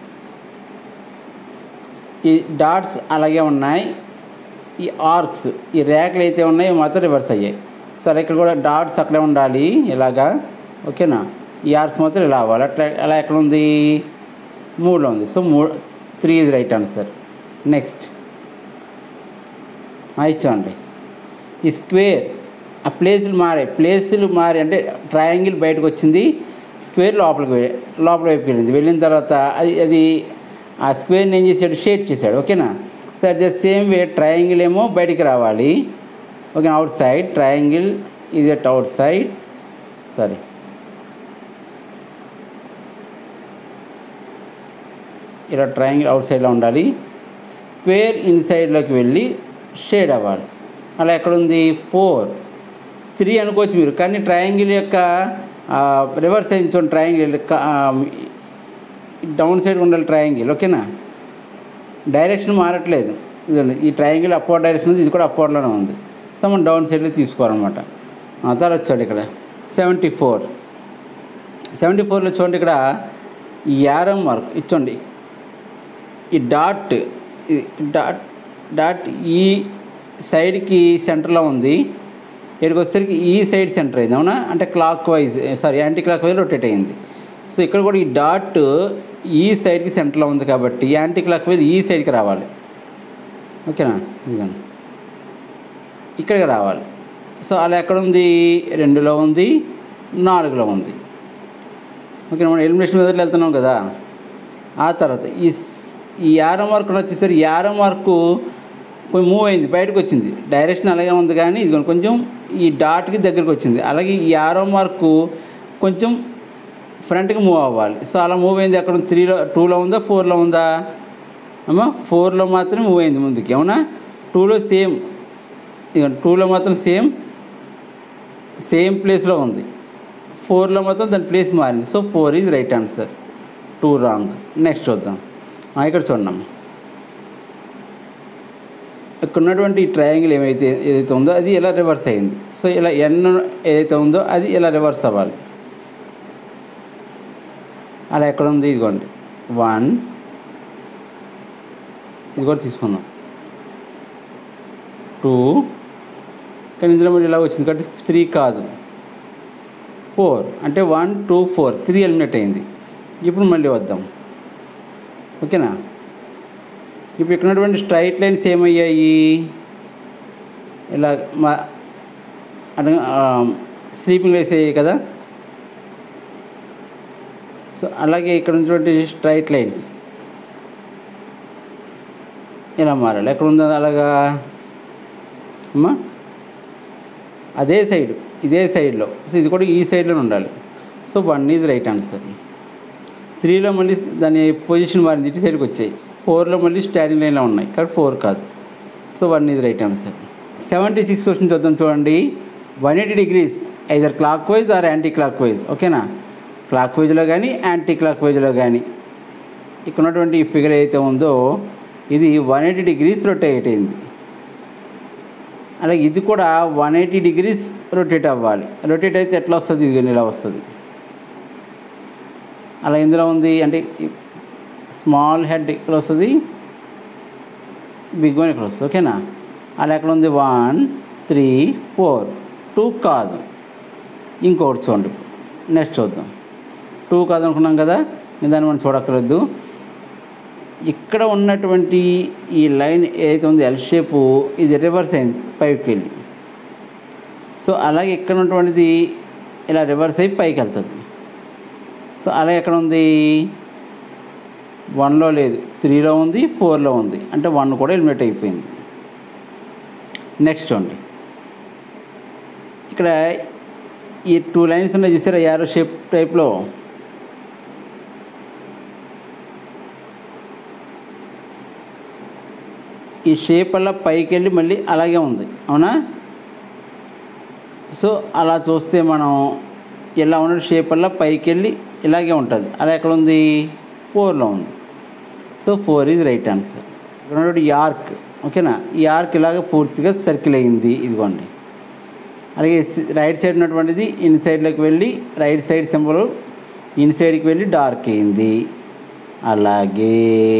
ఈ డాట్స్ అలాగే ఉన్నాయి ఈ ఆర్క్స్ ఈ రేఖలు అయితే ఉన్నాయో మాత్రం రివర్స్ అయ్యాయి సో అలా ఇక్కడ కూడా డాట్స్ అక్కడే ఉండాలి ఇలాగా ఓకేనా ఈ ఆర్క్స్ మాత్రం ఇలా అవ్వాలి అట్లా అలా ఎక్కడ ఉంది మూడులో ఉంది సో మూడు three is right answer next ఇచ్చోండి ఈ స్క్వేర్ ఆ ప్లేసులు మారాయి ప్లేసులు మారి అంటే ట్రయాంగిల్ బయటకు వచ్చింది స్క్వేర్ లోపలికి వె- లోపల వైపుకి వెళ్ళింది వెళ్ళిన తర్వాత అది అది ఆ స్క్వేర్ని ఏం చేశాడు షేడ్ చేశాడు ఓకేనా so at the same way triangle ఏమో బయటికి రావాలి okay outside triangle is at outside sorry ఇలా ట్రయాంగిల్ అవుట్ సైడ్లో ఉండాలి స్క్వేర్ ఇన్సైడ్లోకి వెళ్ళి షేడ్ అవ్వాలి అలా ఎక్కడుంది ఫోర్ త్రీ అనుకోవచ్చు మీరు కానీ ట్రయాంగిల్ యొక్క రివర్స్ అయింది చూడండి ట్రయాంగిల్ డౌన్ సైడ్ ఉండాలి ట్రయాంగిల్ ఓకేనా డైరెక్షన్ మారట్లేదు ఇదిగోండి ఈ ట్రయాంగిల్ అప్వర్డ్ డైరెక్షన్ ఉంది ఇది కూడా అప్వర్డ్లోనే ఉంది సో మనం డౌన్ సైడ్లో తీసుకోవాలన్నమాట ఆ తర్వాత వచ్చాడు ఇక్కడ సెవెంటీ ఫోర్ సెవెంటీ ఫోర్లో చూడండి ఇక్కడ ఈ యారం మార్క్ ఇచ్చోండి ఈ డాట్ ఈ డాట్ డాట్ ఈ సైడ్కి సెంటర్లో ఉంది ఇక్కడికి వచ్చేసరికి ఈ సైడ్ సెంటర్ అయింది అవునా అంటే clockwise sorry anticlockwise rotate అయింది సో ఇక్కడ కూడా ఈ డాట్ ఈ సైడ్కి సెంటర్లో ఉంది కాబట్టి యాంటీ క్లాక్ వైజ్ ఈ సైడ్కి రావాలి ఓకేనా ఇదిగోండి ఇక్కడికి రావాలి సో అలా ఎక్కడ ఉంది రెండులో ఉంది నాలుగులో ఉంది ఓకే మనం ఎలిమినేషన్ మెథడ్లో వెళ్తున్నాం కదా ఆ తర్వాత ఈ స్- ఈ యారో మార్క్ వచ్చేసరికి యారో మార్కు కొంచెం మూవ్ అయింది బయటకు వచ్చింది డైరెక్షన్ అలాగే ఉంది కానీ ఇది కొంచెం ఈ డాట్కి దగ్గరికి వచ్చింది అలాగే ఈ యారో మార్కు కొంచెం ఫ్రంట్కి మూవ్ అవ్వాలి సో అలా మూవ్ అయింది అక్కడ త్రీలో టూలో ఉందా ఫోర్లో ఉందా అమ్మా ఫోర్లో మాత్రం మూవ్ అయింది ముందుకి అవునా టూలో సేమ్ ఇక టూలో మాత్రం సేమ్ సేమ్ ప్లేస్లో ఉంది ఫోర్లో మాత్రం దాని ప్లేస్ మారింది so four is right answer two wrong next చూద్దాం ఆ, ఇక్కడ చూడమ్మా ఇక్కడ ఉన్నటువంటి ఈ ట్రయాంగిల్ ఏమైతే ఏదైతే ఉందో అది ఇలా రివర్స్ అయింది సో ఇలా ఎన్ ఏదైతే ఉందో అది ఇలా రివర్స్ అవ్వాలి అలా ఎక్కడ ఉంది ఇదిగోండి వన్ ఇది కూడా తీసుకుందాం టూ కానీ ఇందులో మళ్ళీ ఇలా వచ్చింది కాబట్టి త్రీ కాదు ఫోర్ అంటే one two four three eliminate అయింది ఇప్పుడు మళ్ళీ వద్దాం ఓకేనా ఇప్పుడు ఇక్కడ ఉన్నటువంటి స్ట్రైట్ లైన్స్ ఏమయ్యాయి ఇలా మా అంటే స్లీపింగ్ లైన్స్ అయ్యాయి కదా సో అలాగే ఇక్కడ ఉన్నటువంటి స్ట్రైట్ లైన్స్ ఇలా మారాలి ఎక్కడ ఉందో అలాగా అమ్మా అదే సైడ్ ఇదే సైడ్లో సో ఇది కూడా ఈ సైడ్లో ఉండాలి so one is right answer త్రీలో మళ్ళీ దాని పొజిషన్ మారింది ఇటు సైడ్కి వచ్చాయి ఫోర్లో మళ్ళీ స్టాండింగ్ లైన్లో ఉన్నాయి కాబట్టి ఫోర్ కాదు so one is right answer seventy six question చూద్దాం చూడండి one eighty degrees either clockwise or anticlockwise ఓకేనా క్లాక్ వైజ్లో కానీ యాంటీ క్లాక్ వైజ్లో కానీ ఇక్కడ ఉన్నటువంటి ఈ ఫిగర్ ఏదైతే ఉందో ఇది వన్ ఎయిటీ డిగ్రీస్ రొటేట్ అయింది అలాగే ఇది కూడా వన్ ఎయిటీ డిగ్రీస్ రొటేట్ అవ్వాలి రొటేట్ అయితే ఎట్లా వస్తుంది ఇది ఇలా వస్తుంది అలా ఇందులో ఉంది అంటే స్మాల్ హెడ్ ఇక్కడ వస్తుంది బిగ్ వన్ ఇక్కడ వస్తుంది ఓకేనా అలా ఎక్కడ ఉంది వన్ త్రీ ఫోర్ టూ కాదు ఇంకొకటి చూడండి నెక్స్ట్ చూద్దాం టూ కాదు అనుకున్నాం కదా దాన్ని మనం చూడక్కర్లేదు ఇక్కడ ఉన్నటువంటి ఈ లైన్ ఏదైతే ఉందో ఎల్ షేపు ఇది రివర్స్ అయింది పైకి వెళ్ళి సో అలాగే ఇక్కడ ఉన్నటువంటిది ఇలా రివర్స్ అయ్యి పైకి వెళ్తుంది సో అలాగే ఎక్కడ ఉంది వన్లో లేదు త్రీలో ఉంది ఫోర్లో ఉంది అంటే వన్ కూడా ఎలిమినేట్ అయిపోయింది నెక్స్ట్ చూడండి ఇక్కడ ఈ టూ లైన్స్ ఉన్నాయి చూసారా యారో షేప్ టైప్లో ఈ షేప్ అలా పైకి వెళ్ళి మళ్ళీ అలాగే ఉంది అవునా సో అలా చూస్తే మనం ఇలా ఉన్న షేప్ వల్ల పైకి వెళ్ళి ఇలాగే ఉంటుంది అలా ఎక్కడ ఉంది ఫోర్లో ఉంది so four is right answer ఇక్కడ ఉన్నటువంటి యార్క్ ఓకేనా ఈ ఆర్క్ ఇలాగ పూర్తిగా సర్కిల్ అయింది ఇదిగోండి అలాగే రైట్ సైడ్ ఉన్నటువంటిది ఇన్ సైడ్లోకి వెళ్ళి రైట్ సైడ్ సింబల్ ఇన్ సైడ్కి వెళ్ళి డార్క్ అయింది అలాగే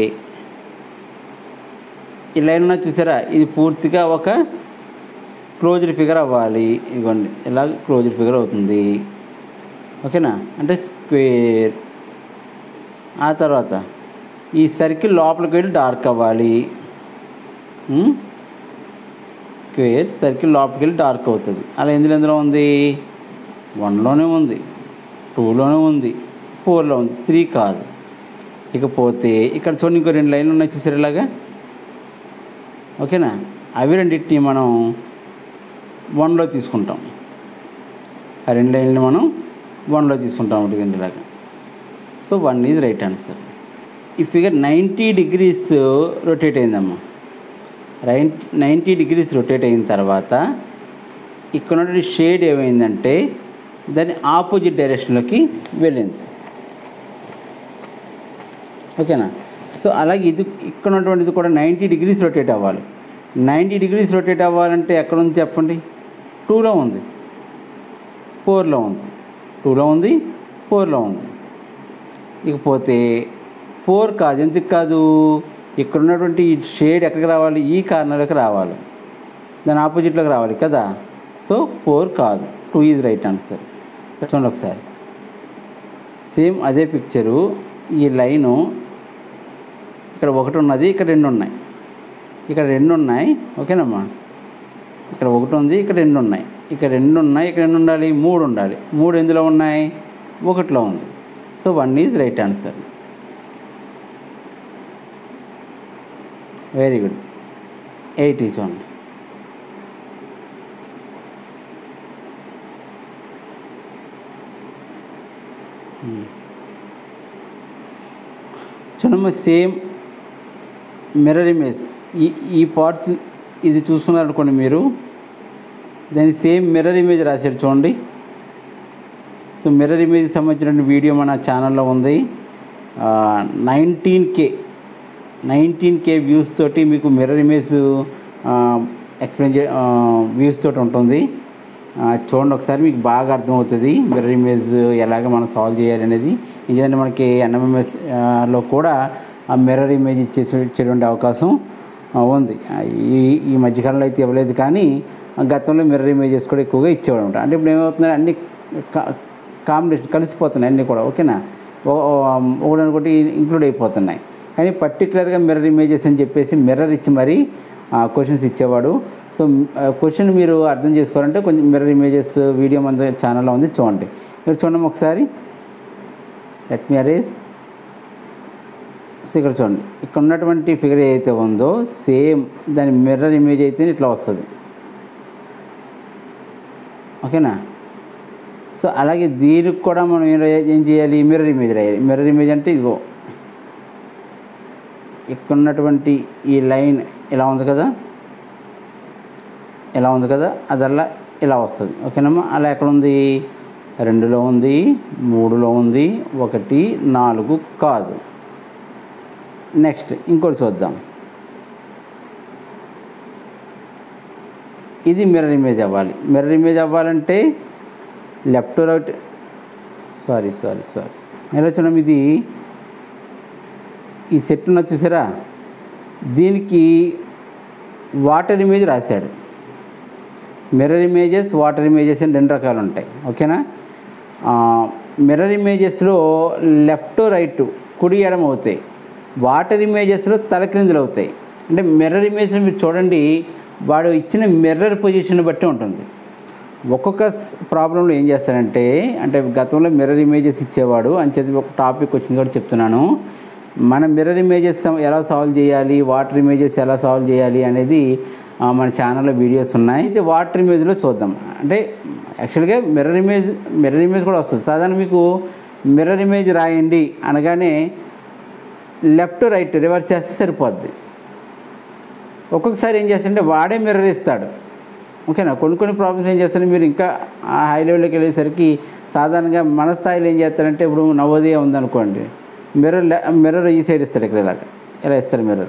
ఈ లైన్ ఉన్న చూసారా ఇది పూర్తిగా ఒక క్లోజ్డ్ ఫిగర్ అవ్వాలి ఇదిగోండి ఇలా క్లోజ్డ్ ఫిగర్ అవుతుంది ఓకేనా అంటే స్క్వేర్ ఆ తర్వాత ఈ సర్కిల్ లోపలికి వెళ్ళి డార్క్ అవ్వాలి ఉమ్? స్క్వేర్ సర్కిల్ లోపలికి వెళ్ళి డార్క్ అవుతుంది అలా ఎందులో ఎందులో ఉంది వన్లోనే ఉంది టూలోనే ఉంది ఫోర్లో ఉంది త్రీ కాదు ఇకపోతే ఇక్కడ చూడండి ఇంకో రెండు లైన్లు ఉన్నాయి చూసారు ఇలాగా ఓకేనా అవి రెండింటిని మనం వన్లో తీసుకుంటాం ఆ రెండు లైన్లు మనం వన్లో తీసుకుంటాం ఒకటి ఇలాగా so one is right answer ఈ ఫిగర్ నైంటీ డిగ్రీస్ రొటేట్ అయిందమ్మా రైట్ నైంటీ డిగ్రీస్ రొటేట్ అయిన తర్వాత ఇక్కడ ఉన్నటువంటి షేడ్ ఏమైందంటే దాని ఆపోజిట్ డైరెక్షన్లోకి వెళ్ళింది ఓకేనా సో అలాగే ఇది ఇక్కడ ఉన్నటువంటిది కూడా నైంటీ డిగ్రీస్ రొటేట్ అవ్వాలి నైంటీ డిగ్రీస్ రొటేట్ అవ్వాలంటే ఎక్కడ ఉంది చెప్పండి టూలో ఉంది ఫోర్లో ఉంది టూలో ఉంది ఫోర్లో ఉంది ఇకపోతే ఫోర్ కాదు ఎందుకు కాదు ఇక్కడ ఉన్నటువంటి ఈ షేడ్ ఎక్కడికి రావాలి ఈ కార్నర్లోకి రావాలి దాని ఆపోజిట్లోకి రావాలి కదా సో ఫోర్ కాదు టూ ఈజ్ రైట్ ఆన్సర్ సరే చూడండి ఒకసారి సేమ్ అదే పిక్చరు ఈ లైను ఇక్కడ ఒకటి ఉన్నది ఇక్కడ రెండు ఉన్నాయి ఇక్కడ రెండు ఉన్నాయి ఓకేనమ్మా ఇక్కడ ఒకటి ఉంది ఇక్కడ రెండు ఉన్నాయి ఇక్కడ రెండు ఉన్నాయి ఇక్కడ రెండు ఉండాలి మూడు ఉండాలి మూడు ఎందులో ఉన్నాయి ఒకటిలో ఉంది so one is right answer very good eight is చూడండి చూడమ్మ సేమ్ మిర్రర్ ఇమేజ్ ఈ ఈ పార్ట్ ఇది చూసుకున్నారు అనుకోండి మీరు దాని సేమ్ మిర్రర్ ఇమేజ్ రాశారు చూడండి సో మిర్రర్ ఇమేజ్ సంబంధించిన వీడియో మన ఛానల్లో ఉంది nineteen K nineteen K views తోటి మీకు మిర్రర్ ఇమేజ్ ఎక్స్ప్లెయిన్ చే వ్యూస్ తోటి ఉంటుంది ఆ, చూడండి ఒకసారి మీకు బాగా అర్థమవుతుంది మిర్రర్ ఇమేజ్ ఎలాగ మనం సాల్వ్ చేయాలి అనేది ఎందుకంటే మనకి ఎన్ఎంఎంఎస్ లో కూడా ఆ మిర్రర్ ఇమేజ్ ఇచ్చేసి ఇచ్చేటువంటి అవకాశం ఆ, ఉంది ఆ, ఈ ఈ మధ్యకాలంలో అయితే ఇవ్వలేదు కానీ ఆ, గతంలో మిర్రర్ ఇమేజెస్ కూడా ఎక్కువగా ఇచ్చేవాడు అనమాట అంటే ఇప్పుడు ఏమవుతుంది అన్ని కాంబినేషన్ కలిసిపోతున్నాయి అన్నీ కూడా ఓకేనా ఒకటి ఇంక్లూడ్ అయిపోతున్నాయి కానీ పర్టికులర్గా మిర్రర్ ఇమేజెస్ అని చెప్పేసి మిర్రర్ ఇచ్చి మరీ క్వశ్చన్స్ ఇచ్చేవాడు సో క్వశ్చన్ మీరు అర్థం చేసుకోవాలంటే కొంచెం మిర్రర్ ఇమేజెస్ వీడియో మన ఛానల్లో ఉంది చూడండి మీరు చూడండి ఒకసారి లెట్ మీ అరేస్ సో ఇక్కడ చూడండి ఇక్కడ ఉన్నటువంటి ఫిగర్ ఏదైతే ఉందో సేమ్ దాని మిర్రర్ ఇమేజ్ అయితే ఇట్లా వస్తుంది ఓకేనా సో అలాగే దీనికి కూడా మనం ఏం రాయ- ఏం చేయాలి మిర్రర్ ఇమేజ్ రాయాలి మిర్రర్ ఇమేజ్ అంటే ఇదిగో ఇక్కడ ఉన్నటువంటి ఈ లైన్ ఇలా ఉంది కదా ఇలా ఉంది కదా అదల్లా ఇలా వస్తుంది ఓకేనమ్మా అలా ఎక్కడ ఉంది రెండులో ఉంది మూడులో ఉంది ఒకటి నాలుగు కాదు నెక్స్ట్ ఇంకోటి చూద్దాం ఇది మిర్రర్ ఇమేజ్ అవ్వాలి మిర్రర్ ఇమేజ్ అవ్వాలంటే left right sorry sorry sorry నిర్వచనం ఇది ఈ సెట్ ఉన్న చూసారా దీనికి వాటర్ ఇమేజ్ రాశాడు మిర్రర్ ఇమేజెస్ వాటర్ ఇమేజెస్ అని రెండు రకాలు ఉంటాయి ఓకేనా మిర్రర్ ఇమేజెస్లో లెఫ్ట్ రైట్ కుడి ఎడమ అవుతాయి వాటర్ ఇమేజెస్లో తలక్రిందులు అవుతాయి అంటే మిర్రర్ ఇమేజ్ని మీరు చూడండి వాడు ఇచ్చిన మిర్రర్ పొజిషన్ బట్టి ఉంటుంది ఒక్కొక్క ప్రాబ్లంలో ఏం చేస్తాడంటే అంటే గతంలో మిర్రర్ ఇమేజెస్ ఇచ్చేవాడు అని చెప్పి ఒక టాపిక్ వచ్చింది కూడా చెప్తున్నాను మన మిర్రర్ ఇమేజెస్ ఎలా సాల్వ్ చేయాలి వాటర్ ఇమేజెస్ ఎలా సాల్వ్ చేయాలి అనేది ఆ, మన ఛానల్లో వీడియోస్ ఉన్నాయి అయితే వాటర్ ఇమేజ్లో చూద్దాం అంటే యాక్చువల్గా మిర్రర్ ఇమేజ్ మిర్రర్ ఇమేజ్ కూడా వస్తుంది సాధారణ మీకు మిర్రర్ ఇమేజ్ రాయండి అనగానే లెఫ్ట్ రైట్ రివర్స్ చేస్తే సరిపోద్ది ఒక్కొక్కసారి ఏం చేస్తాడంటే వాడే మిర్రర్ ఇస్తాడు ఓకేనా కొన్ని కొన్ని ప్రాబ్లమ్స్ ఏం చేస్తారు మీరు ఇంకా ఆ హై లెవెల్లోకి వెళ్ళేసరికి సాధారణంగా మన స్థాయిలో ఏం చేస్తారంటే ఇప్పుడు నవోదయ ఉందనుకోండి మిర్రర్ మిర్రర్ ఈ సైడ్ ఇస్తాడు ఇక్కడ ఇలాగ ఇలా ఇస్తాడు మిర్రర్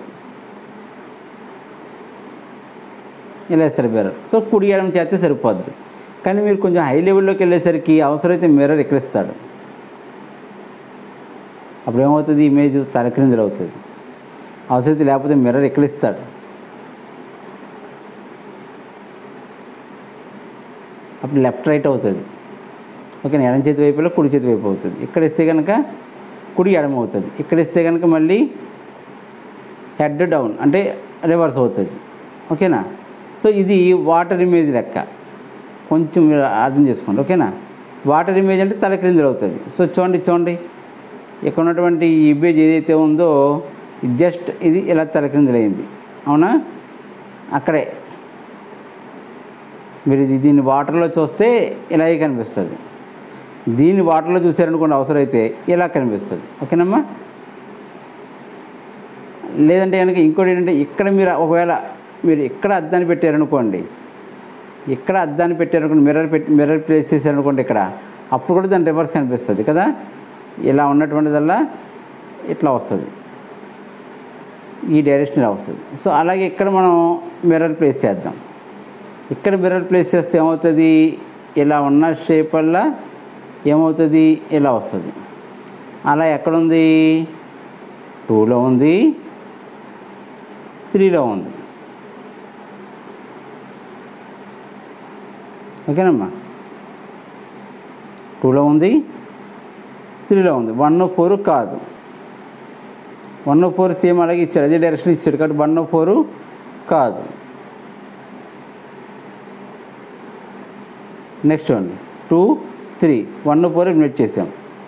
ఇలా ఇస్తాడు మిర్రర్ సో కుడి ఎడమ చేస్తే సరిపోద్ది కానీ మీరు కొంచెం హై లెవెల్లోకి వెళ్ళేసరికి అవసరమైతే మిర్రర్ ఇక్కడ ఇస్తాడు అప్పుడు ఏమవుతుంది ఇమేజ్ తలక్రిందులు అవుతుంది అవసరమైతే లేకపోతే మిర్రర్ ఎక్కడ ఇస్తాడు అప్పుడు లెఫ్ట్ రైట్ అవుతుంది ఓకే ఎడం చేతి వైపులో కుడి చేతి వైపు అవుతుంది ఇక్కడ ఇస్తే కనుక కుడి ఎడమ అవుతుంది ఇక్కడ ఇస్తే కనుక మళ్ళీ హెడ్ డౌన్ అంటే రివర్స్ అవుతుంది ఓకేనా సో ఇది వాటర్ ఇమేజ్ లెక్క కొంచెం మీరు అర్థం చేసుకోండి ఓకేనా వాటర్ ఇమేజ్ అంటే తలక్రిందులు అవుతుంది సో చూడండి చూడండి ఇక్కడ ఉన్నటువంటి ఈ ఇమేజ్ ఏదైతే ఉందో ఇది జస్ట్ ఇది ఇలా తలక్రిందులైంది అవునా అక్కడే మీరు ఇది దీన్ని వాటర్లో చూస్తే ఇలాగే కనిపిస్తుంది దీన్ని వాటర్లో చూసారనుకోండి అవసరమైతే ఇలా కనిపిస్తుంది ఓకేనమ్మా లేదంటే కనుక ఇంకోటి ఏంటంటే ఇక్కడ మీరు ఒకవేళ మీరు ఇక్కడ అద్దాన్ని పెట్టారనుకోండి ఇక్కడ అద్దాన్ని పెట్టారనుకోండి మిర్రర్ పెట్టి మిర్రర్ ప్లేస్ చేశారనుకోండి ఇక్కడ అప్పుడు కూడా దాని రివర్స్ కనిపిస్తుంది కదా ఇలా ఉన్నటువంటిదల్లా ఇట్లా వస్తుంది ఈ డైరెక్షన్ ఇలా వస్తుంది సో అలాగే ఇక్కడ మనం మిర్రర్ ప్లేస్ చేద్దాం ఇక్కడ మిర్రర్ ప్లేస్ చేస్తే ఏమవుతుంది ఇలా ఉన్న షేప్ వల్ల ఏమవుతుంది ఇలా వస్తుంది అలా ఎక్కడుంది టూలో ఉంది త్రీలో ఉంది ఓకేనమ్మా టూలో ఉంది త్రీలో ఉంది వన్ ఫోర్ కాదు వన్ ఫోర్ సేమ్ అలాగే ఇచ్చాడు అదే డైరెక్షన్ ఇచ్చాడు కాబట్టి వన్ ఫోర్ కాదు నెక్స్ట్ చూడండి two three one four eliminate చేసాం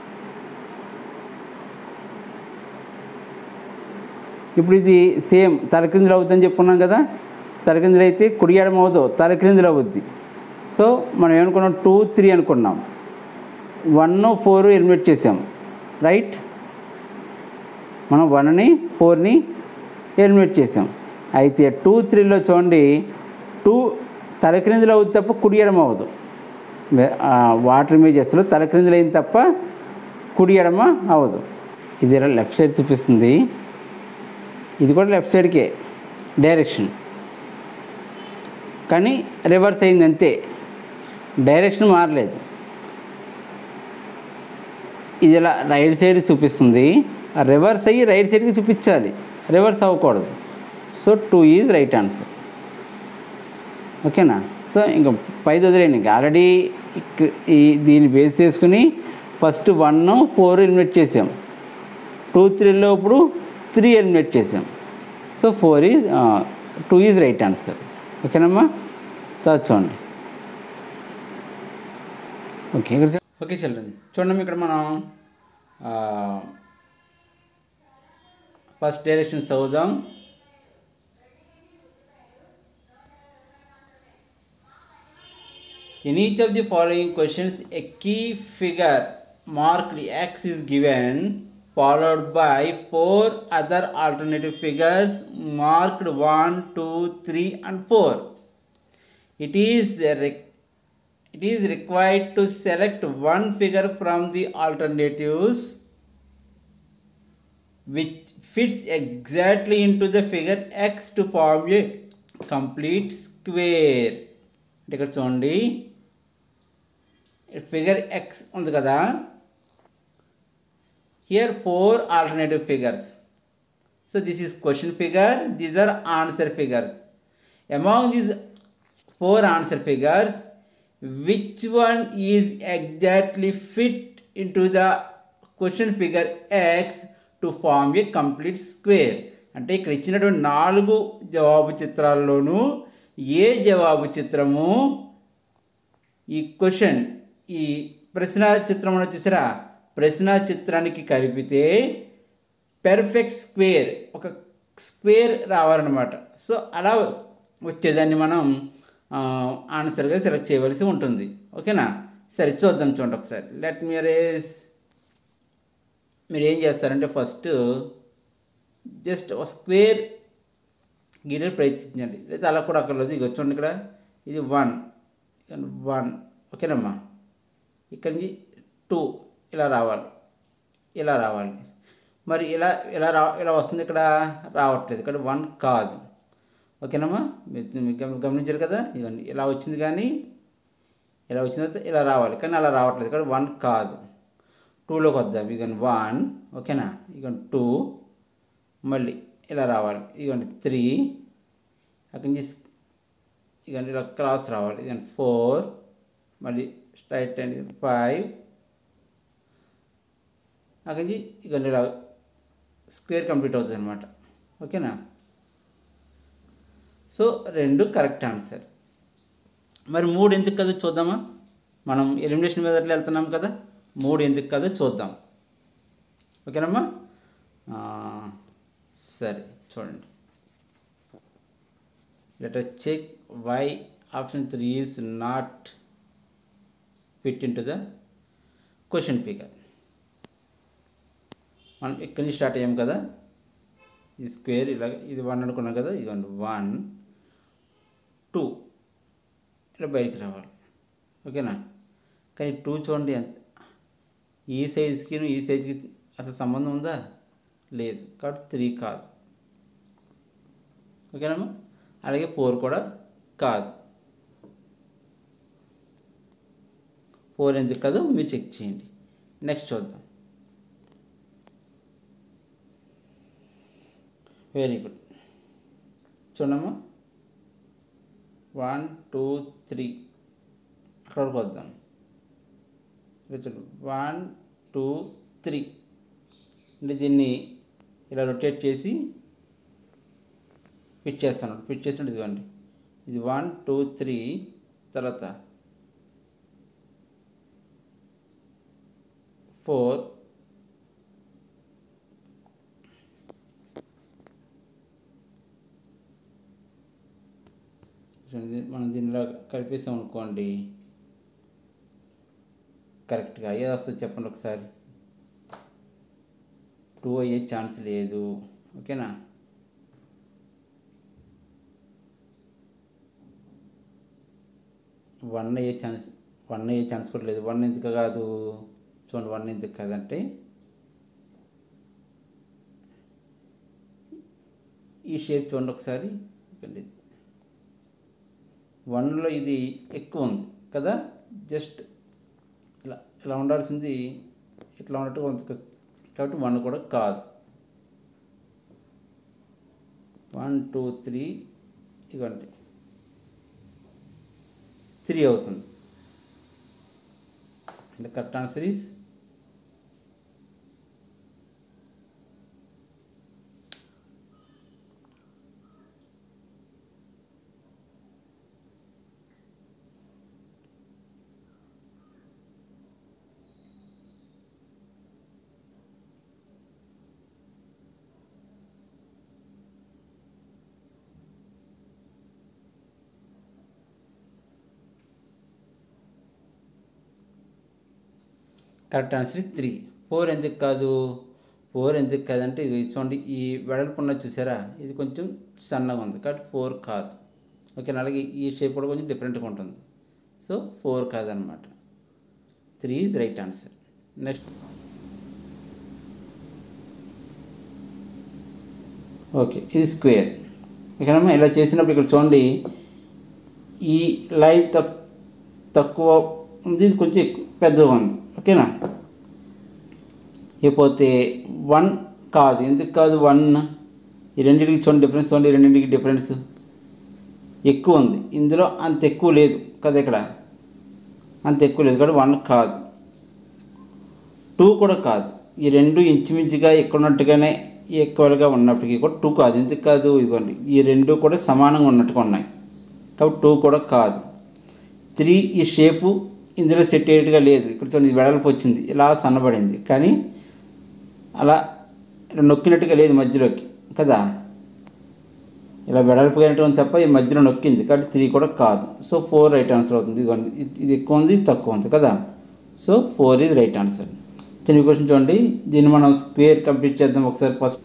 ఇప్పుడు ఇది సేమ్ తలక్రిందులు అవుతుందని చెప్పుకున్నాం కదా తలక్రిందులు అయితే కుడి ఎడమ అవుతావు తలక్రిందులు అవుద్ది సో మనం ఏమనుకున్నాం టూ త్రీ అనుకున్నాం వన్ ఫోర్ ఎలిమినేట్ చేసాం రైట్ మనం వన్ని ఫోర్ని ఎలిమినేట్ చేసాం అయితే టూ త్రీలో చూడండి టూ తలక్రిందులు అవుతుంది తప్ప కుడి ఎడమ అవ్వదు వే- ఆ, వాటర్ ఇమేజెస్లో తలక్రిందులు అయింది తప్ప కుడి ఎడమ అవ్వదు ఇది ఇలా లెఫ్ట్ సైడ్ చూపిస్తుంది ఇది కూడా లెఫ్ట్ సైడ్కే డైరెక్షన్ కానీ రివర్స్ అయింది అంతే డైరెక్షన్ మారలేదు ఇది ఇలా రైట్ సైడ్ చూపిస్తుంది ఆ రివర్స్ అయ్యి రైట్ సైడ్కి చూపించాలి రివర్స్ అవ్వకూడదు so two is right answer ఓకేనా సో ఇంకా పైది వదిలేండి ఇంకా ఆల్రెడీ ఇక్- ఈ దీన్ని బేస్ చేసుకుని ఫస్ట్ వన్ ఫోర్ ఎలిమినేట్ చేసాం టూ త్రీలో ఇప్పుడు త్రీ ఎలిమినేట్ చేసాం so four is two is right answer ఓకేనమ్మా తర్వాత చూడండి ఓకే ఇక్కడ చూ- ఓకే చిల్డ్రన్ చూడండి ఇక్కడ మనం ఫస్ట్ డైరెక్షన్ చదువుదాం In each of the following questions, a key figure marked X is given, followed by four other alternative figures marked 1, 2, 3, and 4. It is, a re- it is required to select one figure from the alternatives which fits exactly into the figure X to form a complete square. అంటే ఇక్కడ చూడండి figure X ఉంది కదా here four alternative figures so this is question figure these are answer figures among these four answer figures which one is exactly fit into the question figure X to form a complete square అంటే ఇక్కడ ఇచ్చినటువంటి నాలుగు జవాబు చిత్రాల్లోనూ ఏ జవాబు చిత్రము ఈ question ఈ ప్రశ్న చిత్రం చూసారా ప్రశ్న చిత్రానికి కలిపితే పెర్ఫెక్ట్ స్క్వేర్ ఒక స్క్వేర్ రావాలన్నమాట సో అలా వచ్చేదాన్ని మనం ఆ, ఆన్సర్గా సెలెక్ట్ చేయవలసి ఉంటుంది ఓకేనా సరే చూద్దాం చూడండి ఒకసారి లెట్ మీ రేస్ మీరు ఏం చేస్తారంటే ఫస్ట్ జస్ట్ ఒక స్క్వేర్ గీయడానికి ప్రయత్నించండి లేదా అలా కూడా అక్కర్లేదు ఇక చూడండి ఇక్కడ ఇది వన్ వన్ ఓకేనమ్మా ఇక్కడి నుంచి టూ ఇలా రావాలి ఇలా రావాలి మరి ఇలా ఇలా రా ఇలా వస్తుంది ఇక్కడ రావట్లేదు ఇక్కడ వన్ కాదు ఓకేనమ్మా మీరు మీరు గమ- గమనించారు కదా ఇవన్నీ ఇలా వచ్చింది కానీ ఇలా వచ్చిన తర్వాత ఇలా రావాలి కానీ అలా రావట్లేదు ఇక్కడ వన్ కాదు టూలోకి వద్దాం ఇక వన్ ఓకేనా ఇక టూ మళ్ళీ ఇలా రావాలి ఇదిగోండి త్రీ అక్కడి నుంచి ఇక ఇలా క్రాస్ రావాలి ఇక ఫోర్ మళ్ళీ స్ట్రైట్ అండ్ ఫైవ్ అక్కడి నుంచి ఇక ఇలా స్క్వేర్ కంప్లీట్ అవుతుంది అనమాట ఓకేనా సో రెండు కరెక్ట్ ఆన్సర్ మరి మూడు ఎందుకు కదా చూద్దామా మనం ఎలిమినేషన్ మెథడ్లో వెళ్తున్నాం కదా మూడు ఎందుకు కదా చూద్దాం ఓకేనమ్మా ఆ, సరే చూడండి let us check why option three is not fit into the question figure మనం ఇక్కడి నుంచి స్టార్ట్ అయ్యాం కదా ఇది స్క్వేర్ ఇలా ఇది వన్ అనుకున్నాం కదా ఇదిగోండి వన్ టూ ఇలా బయటికి రావాలి ఓకేనా కానీ టూ చూడండి ఎంత ఈ సైజుకి ఈ సైజుకి అసలు సంబంధం ఉందా లేదు కాబట్టి త్రీ కాదు ఓకేనమ్మా అలాగే ఫోర్ కూడా కాదు ఫోర్ ఎందుకు కాదు మీరు చెక్ చేయండి నెక్స్ట్ చూద్దాం వెరీ గుడ్ చూడమ్మా వన్ టూ త్రీ అక్కడ వరకు వద్దాం ఇక్కడ చూడండి వన్ టూ త్రీ అంటే దీన్ని ఇలా రొటేట్ చేసి ఫిట్ చేస్తాను ఫిట్ చేసినట్టు ఇదిగోండి ఇది వన్ టూ త్రీ తర్వాత ఫోర్ చూడండి, మనం దీనిలో కలిపేసాం అనుకోండి కరెక్ట్గా ఏది వస్తుంది చెప్పండి ఒకసారి టూ అయ్యే ఛాన్స్ లేదు ఓకేనా వన్ అయ్యే ఛాన్స్ వన్ అయ్యే ఛాన్స్ కూడా లేదు వన్ ఎందుకు కాదు చూడండి వన్ ఎందుకు కాదంటే ఈ షేప్ చూడండి ఒకసారి ఇక్కడి ఇది. వన్లో ఇది ఎక్కువ ఉంది కదా జస్ట్ ఇలా ఇలా ఉండాల్సింది ఇట్లా ఉన్నట్టుగా ఉంది క- కాబట్టి వన్ కూడా కాదు వన్ టూ త్రీ ఇవ్వండి త్రీ అవుతుంది the correct answer is correct answer is three four ఎందుకు కాదు ఫోర్ ఎందుకు కాదంటే ఇది చూడండి ఈ వెడల్పు ఉన్నది చూసారా ఇది కొంచెం సన్నగా ఉంది కాబట్టి ఫోర్ కాదు ఓకే అలాగే ఈ షేప్ కూడా కొంచెం డిఫరెంట్గా ఉంటుంది సో ఫోర్ కాదనమాట three is right answer next okay ఇది స్క్వేర్ ఓకేనమ్మా ఇలా చేసినప్పుడు ఇక్కడ చూడండి ఈ లైన్ తక్ తక్కువ ఉంది ఇది కొంచెం ఎక్కువ పెద్దగా ఉంది ఓకేనా ఇకపోతే వన్ కాదు ఎందుకు కాదు వన్ ఈ రెండింటికి చూడండి డిఫరెన్స్ చూడండి ఈ రెండింటికి డిఫరెన్స్ ఎక్కువ ఉంది ఇందులో అంత ఎక్కువ లేదు కదా ఇక్కడ అంత ఎక్కువ లేదు కాబట్టి వన్ కాదు టూ కూడా కాదు ఈ రెండు ఇంచుమించుగా ఎక్కువ ఉన్నట్టుగానే ఎక్కువగా ఉన్నప్పటికీ కూడా టూ కాదు ఎందుకు కాదు ఇదిగోండి ఈ రెండు కూడా సమానంగా ఉన్నట్టుగా ఉన్నాయి కాబట్టి టూ కూడా కాదు త్రీ ఈ షేపు ఇందులో సెట్ అయ్యేట్టుగా లేదు ఇక్కడ చూడండి ఇది వెడల్పు వచ్చింది ఇలా సన్నబడింది కానీ అలా ఇలా నొక్కినట్టుగా లేదు మధ్యలోకి కదా ఇలా వెడల్పుగా అయినటువంటి తప్ప ఈ మధ్యలో నొక్కింది కాబట్టి త్రీ కూడా కాదు సో ఫోర్ రైట్ ఆన్సర్ అవుతుంది ఇదిగోండి ఇది- ఇది ఎక్కువ ఉంది ఇది తక్కువ ఉంది కదా సో ఫోర్ ఇది రైట్ ఆన్సర్ దీని క్వశ్చన్ చూడండి దీన్ని మనం స్క్వేర్ కంప్లీట్ చేద్దాం ఒకసారి ఫస్ట్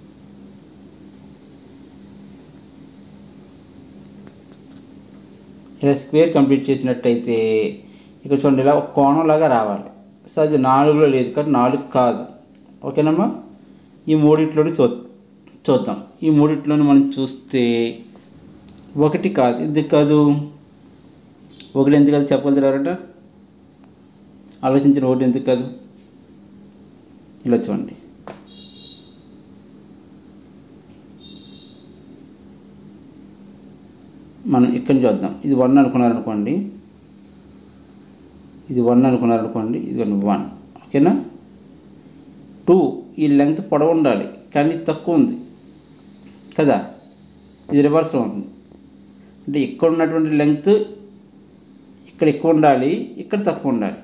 ఇలా స్క్వేర్ కంప్లీట్ చేసినట్టయితే ఇక్కడ చూడండి ఇలా ఒక కోణంలాగా రావాలి సో అది నాలుగులో లేదు కానీ నాలుగు కాదు ఓకేనమ్మా ఈ మూడిట్లోని చూ చూద్దాం ఈ మూడిట్లోని మనం చూస్తే ఒకటి కాదు ఎందుకు కాదు ఒకటి ఎందుకు కాదు చెప్పగలుగుతారట ఆలోచించిన ఒకటి ఎందుకు కాదు ఇలా చూడండి మనం ఇక్కడ చూద్దాం ఇది వన్ అనుకున్నారనుకోండి ఇది వన్ అనుకున్నారనుకోండి ఇది వన్ ఓకేనా టూ ఈ లెంగ్త్ పొడవు ఉండాలి కానీ ఇది తక్కువ ఉంది కదా ఇది రివర్స్లో ఉంది అంటే ఇక్కడ ఉన్నటువంటి లెంగ్త్ ఇక్కడ ఎక్కువ ఉండాలి ఇక్కడ తక్కువ ఉండాలి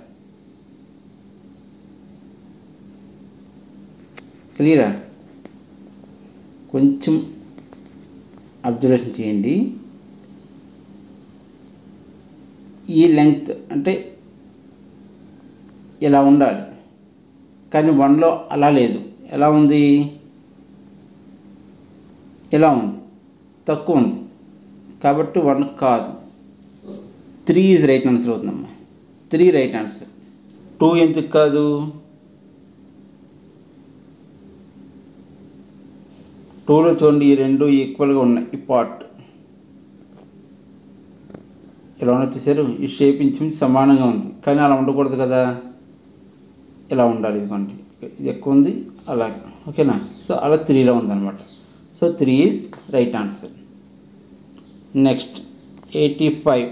క్లియరా కొంచెం అబ్జర్వేషన్ చేయండి ఈ లెంగ్త్ అంటే ఇలా ఉండాలి కానీ వన్లో అలా లేదు ఎలా ఉంది ఇలా ఉంది తక్కువ ఉంది కాబట్టి వన్ కాదు త్రీ ఈజ్ రైట్ ఆన్సర్ అవుతుందమ్మా త్రీ రైట్ ఆన్సర్ టూ ఎందుకు కాదు టూలో చూడండి ఈ రెండు ఈక్వల్గా ఉన్నాయి ఈ పార్ట్ ఇలా వచ్చేసారు ఈ షేప్ ఇంచుమించు సమానంగా ఉంది కానీ అలా ఉండకూడదు కదా ఇలా ఉండాలి ఇదిగోండి ఇది ఎక్కువ ఉంది అలాగే ఓకేనా సో అలా త్రీలో ఉందన్నమాట so three is right answer next eighty five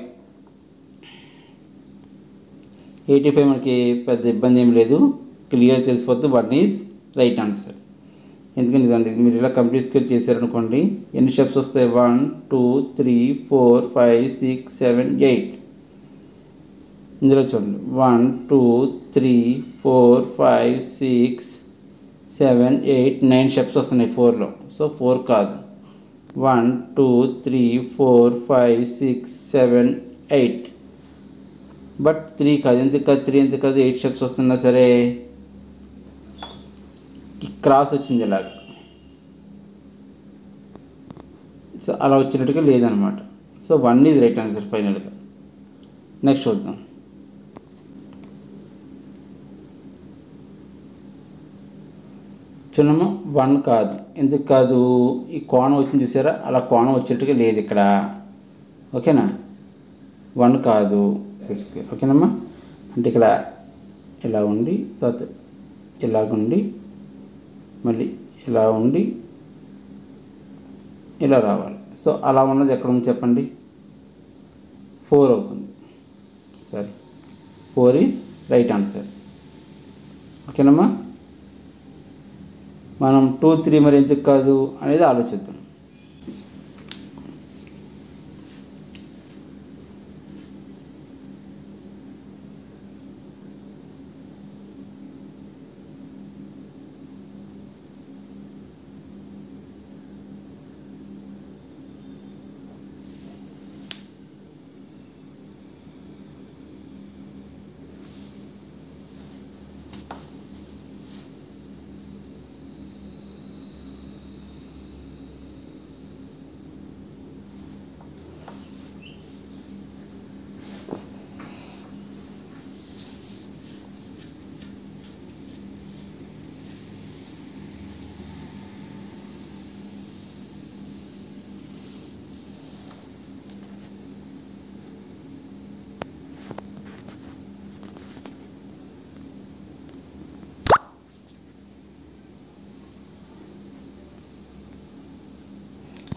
eighty five మనకి పెద్ద ఇబ్బంది ఏం లేదు క్లియర్ తెలిసిపోద్ది వన్ ఈజ్ రైట్ ఆన్సర్ ఎందుకంటే ఇదండి మీరు ఇలా కంప్లీట్ స్క్వేర్ చేశారనుకోండి ఎన్ని స్టెప్స్ వస్తాయి one two three four five six seven eight ఇందులో చూడండి one two three four five six seven eight nine steps వస్తున్నాయి ఫోర్లో సో ఫోర్ కాదు one two three four five six seven eight but three కాదు ఎందుకు కాదు three ఎందుకు కాదు ఎయిట్ స్టెప్స్ వస్తున్నా సరే ఈ క్రాస్ వచ్చింది ఇలాగ సో అలా వచ్చినట్టుగా లేదనమాట so one is right answer ఫైనల్గా నెక్స్ట్ చూద్దాం చూడమ్మా వన్ కాదు ఎందుకు కాదు ఈ కోణం వచ్చింది చూసారా అలా కోణం వచ్చేట్టుగా లేదు ఇక్కడ ఓకేనా వన్ కాదు స్క్వేర్ ఓకేనమ్మా అంటే ఇక్కడ ఇలా ఉండి తర్వాత ఇలాగుండి మళ్ళీ ఇలా ఉండి ఇలా రావాలి సో అలా ఉన్నది ఎక్కడ ఉంది చెప్పండి ఫోర్ అవుతుంది సరే ఫోర్ ఈజ్ రైట్ ఆన్సర్ ఓకేనమ్మా మనం టూ త్రీ మరి ఎందుకు కాదు అనేది ఆలోచిద్దాం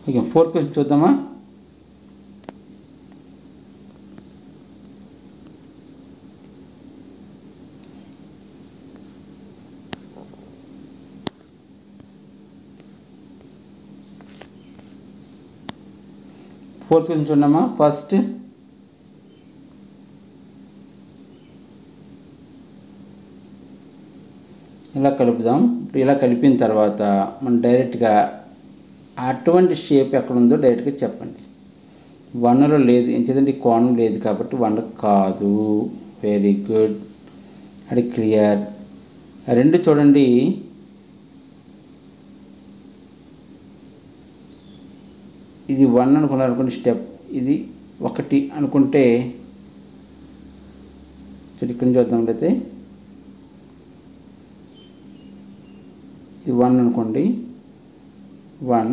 ఓకే ఫోర్త్ క్వశ్చన్ చూద్దామా ఫోర్త్ క్వశ్చన్ చూడమ్మా ఫస్ట్ ఇలా కలుపుదాం ఇప్పుడు ఇలా కలిపిన తర్వాత మనం డైరెక్ట్గా అటువంటి షేప్ ఎక్కడ ఉందో డైరెక్ట్గా చెప్పండి వన్లో లేదు ఎంచేదంటే ఈ కోణం లేదు కాబట్టి వన్ కాదు వెరీ గుడ్ అది క్లియర్ రెండు చూడండి ఇది వన్ అనుకున్నారు అనుకోండి స్టెప్ ఇది ఒకటి అనుకుంటే చూడు ఇక్కడ నుంచి చూద్దాం అయితే ఇది వన్ అనుకోండి వన్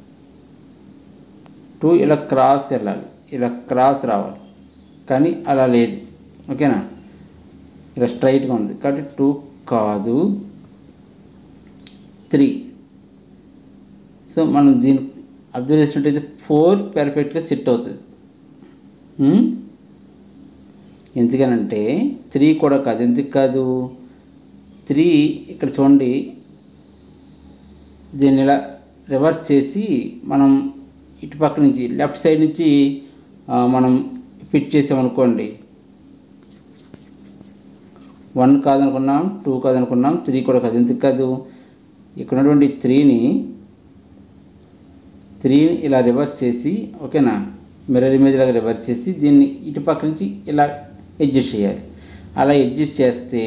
టూ ఇలా క్రాస్కి వెళ్ళాలి ఇలా క్రాస్ రావాలి కానీ అలా లేదు ఓకేనా ఇలా స్ట్రైట్గా ఉంది కాబట్టి టూ కాదు త్రీ సో మనం దీన్ని అబ్జర్వ్ చేసినట్టయితే ఫోర్ పెర్ఫెక్ట్గా సెట్ అవుతుంది ఉమ్? ఎందుకనంటే త్రీ కూడా కాదు ఎందుకు కాదు త్రీ ఇక్కడ చూడండి దీన్ని ఇలా రివర్స్ చేసి మనం ఇటుపక్క నుంచి లెఫ్ట్ సైడ్ నుంచి ఆ, మనం ఫిట్ చేసామనుకోండి వన్ కాదనుకున్నాం టూ కాదనుకున్నాం త్రీ కూడా కాదు ఎందుకు కాదు ఇక్కడ ఉన్నటువంటి త్రీని త్రీని ఇలా రివర్స్ చేసి ఓకేనా మిర్రర్ ఇమేజ్ లాగా రివర్స్ చేసి దీన్ని ఇటుపక్క నుంచి ఇలా అడ్జస్ట్ చేయాలి అలా అడ్జస్ట్ చేస్తే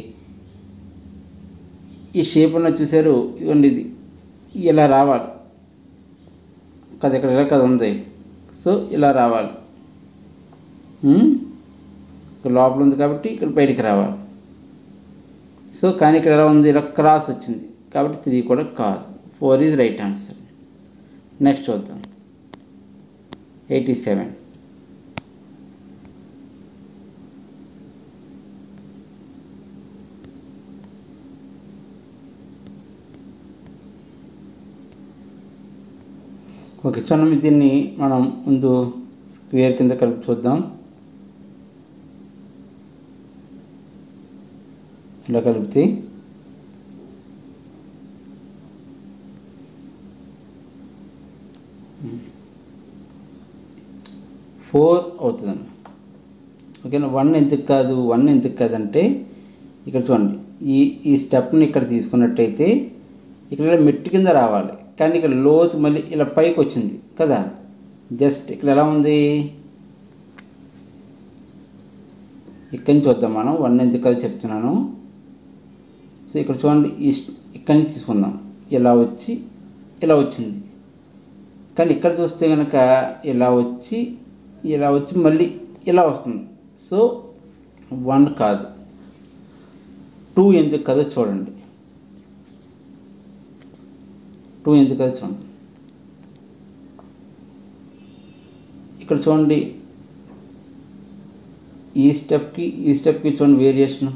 ఈ షేప్ ఉన్న చూసారు ఇవ్వండి ఇది ఇలా రావాలి కదా ఇక్కడ ఇలా కదా ఉంది సో ఇలా రావాలి ఉమ్? ఇక్కడ లోపల ఉంది కాబట్టి ఇక్కడ బయటికి రావాలి సో కానీ ఇక్కడ ఎలా ఉంది ఇలా క్రాస్ వచ్చింది కాబట్టి త్రీ కూడా కాదు four is right answer next చూద్దాం ఎయిటీ సెవెన్ ఓకే చూడండి దీన్ని మనం ముందు స్క్వేర్ కింద కలిపి చూద్దాం ఇలా కలిపితే ఫోర్ అవుతుందన్న ఓకేనా వన్ ఎందుకు కాదు వన్ ఎందుకు కాదంటే ఇక్కడ చూడండి ఈ ఈ స్టెప్ని ఇక్కడ తీసుకున్నట్టయితే ఇక్కడ ఇలా మెట్టు కింద రావాలి కానీ ఇక్కడ లోతు మళ్ళీ ఇలా పైకి వచ్చింది కదా జస్ట్ ఇక్కడ ఎలా ఉంది ఇక్కడి నుంచి వద్దాం మనం వన్ ఎందుకు కదా చెప్తున్నాను సో ఇక్కడ చూడండి ఈ స్- ఇక్కడి నుంచి తీసుకుందాం ఇలా వచ్చి ఇలా వచ్చింది కానీ ఇక్కడ చూస్తే కనుక ఇలా వచ్చి ఇలా వచ్చి మళ్ళీ ఇలా వస్తుంది సో వన్ కాదు టూ ఎందుకు కదా చూడండి టూ ఎందుకు కదా చూడండి ఇక్కడ చూడండి ఈ స్టెప్కి ఈ స్టెప్కి చూడండి వేరియేషన్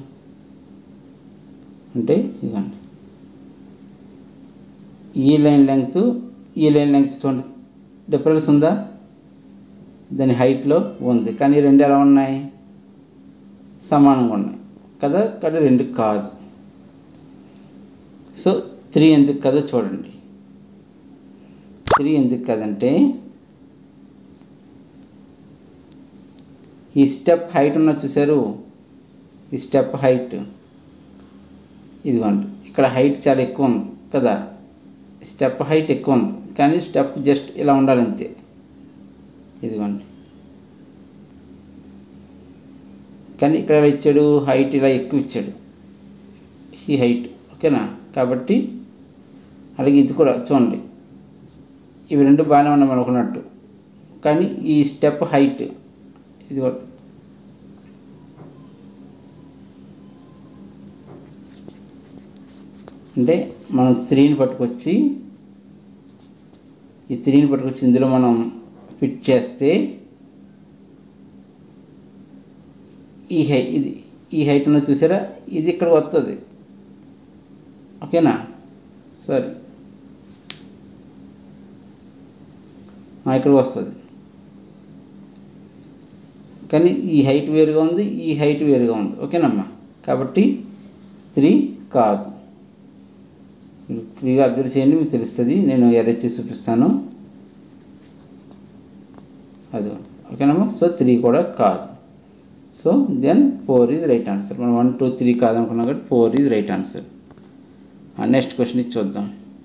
అంటే ఇదిగోండి ఈ లైన్ లెంగ్త్ ఈ లైన్ లెంగ్త్ చూడండి డిఫరెన్స్ ఉందా దాని హైట్లో ఉంది కానీ ఈ రెండు ఎలా ఉన్నాయి సమానంగా ఉన్నాయి కదా కానీ రెండు కాదు సో త్రీ ఎందుకు కదా చూడండి త్రీ ఎందుకు కదంటే ఈ స్టెప్ హైట్ ఉన్న చూసారు ఈ స్టెప్ హైట్ ఇదిగోండి ఇక్కడ హైట్ చాలా ఎక్కువ ఉంది కదా స్టెప్ హైట్ ఎక్కువ ఉంది కానీ స్టెప్ జస్ట్ ఇలా ఉండాలి అంతే ఇదిగోండి కానీ ఇక్కడ ఎలా ఇచ్చాడు హైట్ ఇలా ఎక్కువ ఇచ్చాడు ఈ హైట్ ఓకేనా కాబట్టి అలాగే ఇది కూడా చూడండి ఇవి రెండు బాగానే ఉన్నాయి మనం అనుకున్నట్టు కానీ ఈ స్టెప్ హైట్ ఇది కూడా అంటే మనం త్రీని పట్టుకొచ్చి ఈ త్రీని పట్టుకొచ్చి ఇందులో మనం ఫిట్ చేస్తే ఈ హై ఇది ఈ హైట్ ఉన్నది చూసారా ఇది ఇక్కడ వస్తుంది ఓకేనా సరే ఆ, ఇక్కడికి వస్తుంది కానీ ఈ హైట్ వేరుగా ఉంది ఈ హైట్ వేరుగా ఉంది ఓకేనమ్మా కాబట్టి త్రీ కాదు మీరు ఫ్రీగా అబ్జర్వ్ చేయండి మీకు తెలుస్తుంది నేను ఎరేజ్ చేసి చూపిస్తాను అది ఓకేనమ్మా సో త్రీ కూడా కాదు so then four is right answer మనం వన్ టూ త్రీ కాదనుకున్నాం కాబట్టి four is right answer next question ఇచ్చి చూద్దాం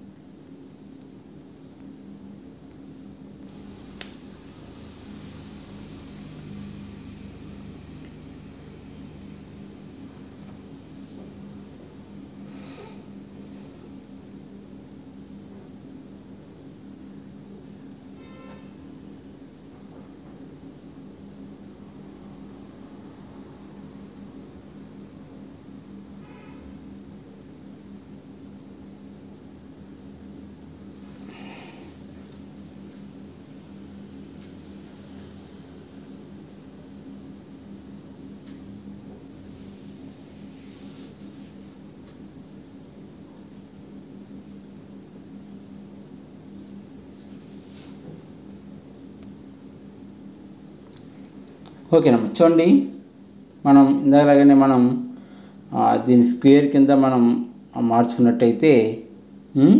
ఓకేనమ్మా చూడండి మనం ఇందాకలాగానే మనం ఆ, దీని స్క్వేర్ కింద మనం మార్చుకున్నట్టయితే ఉమ్,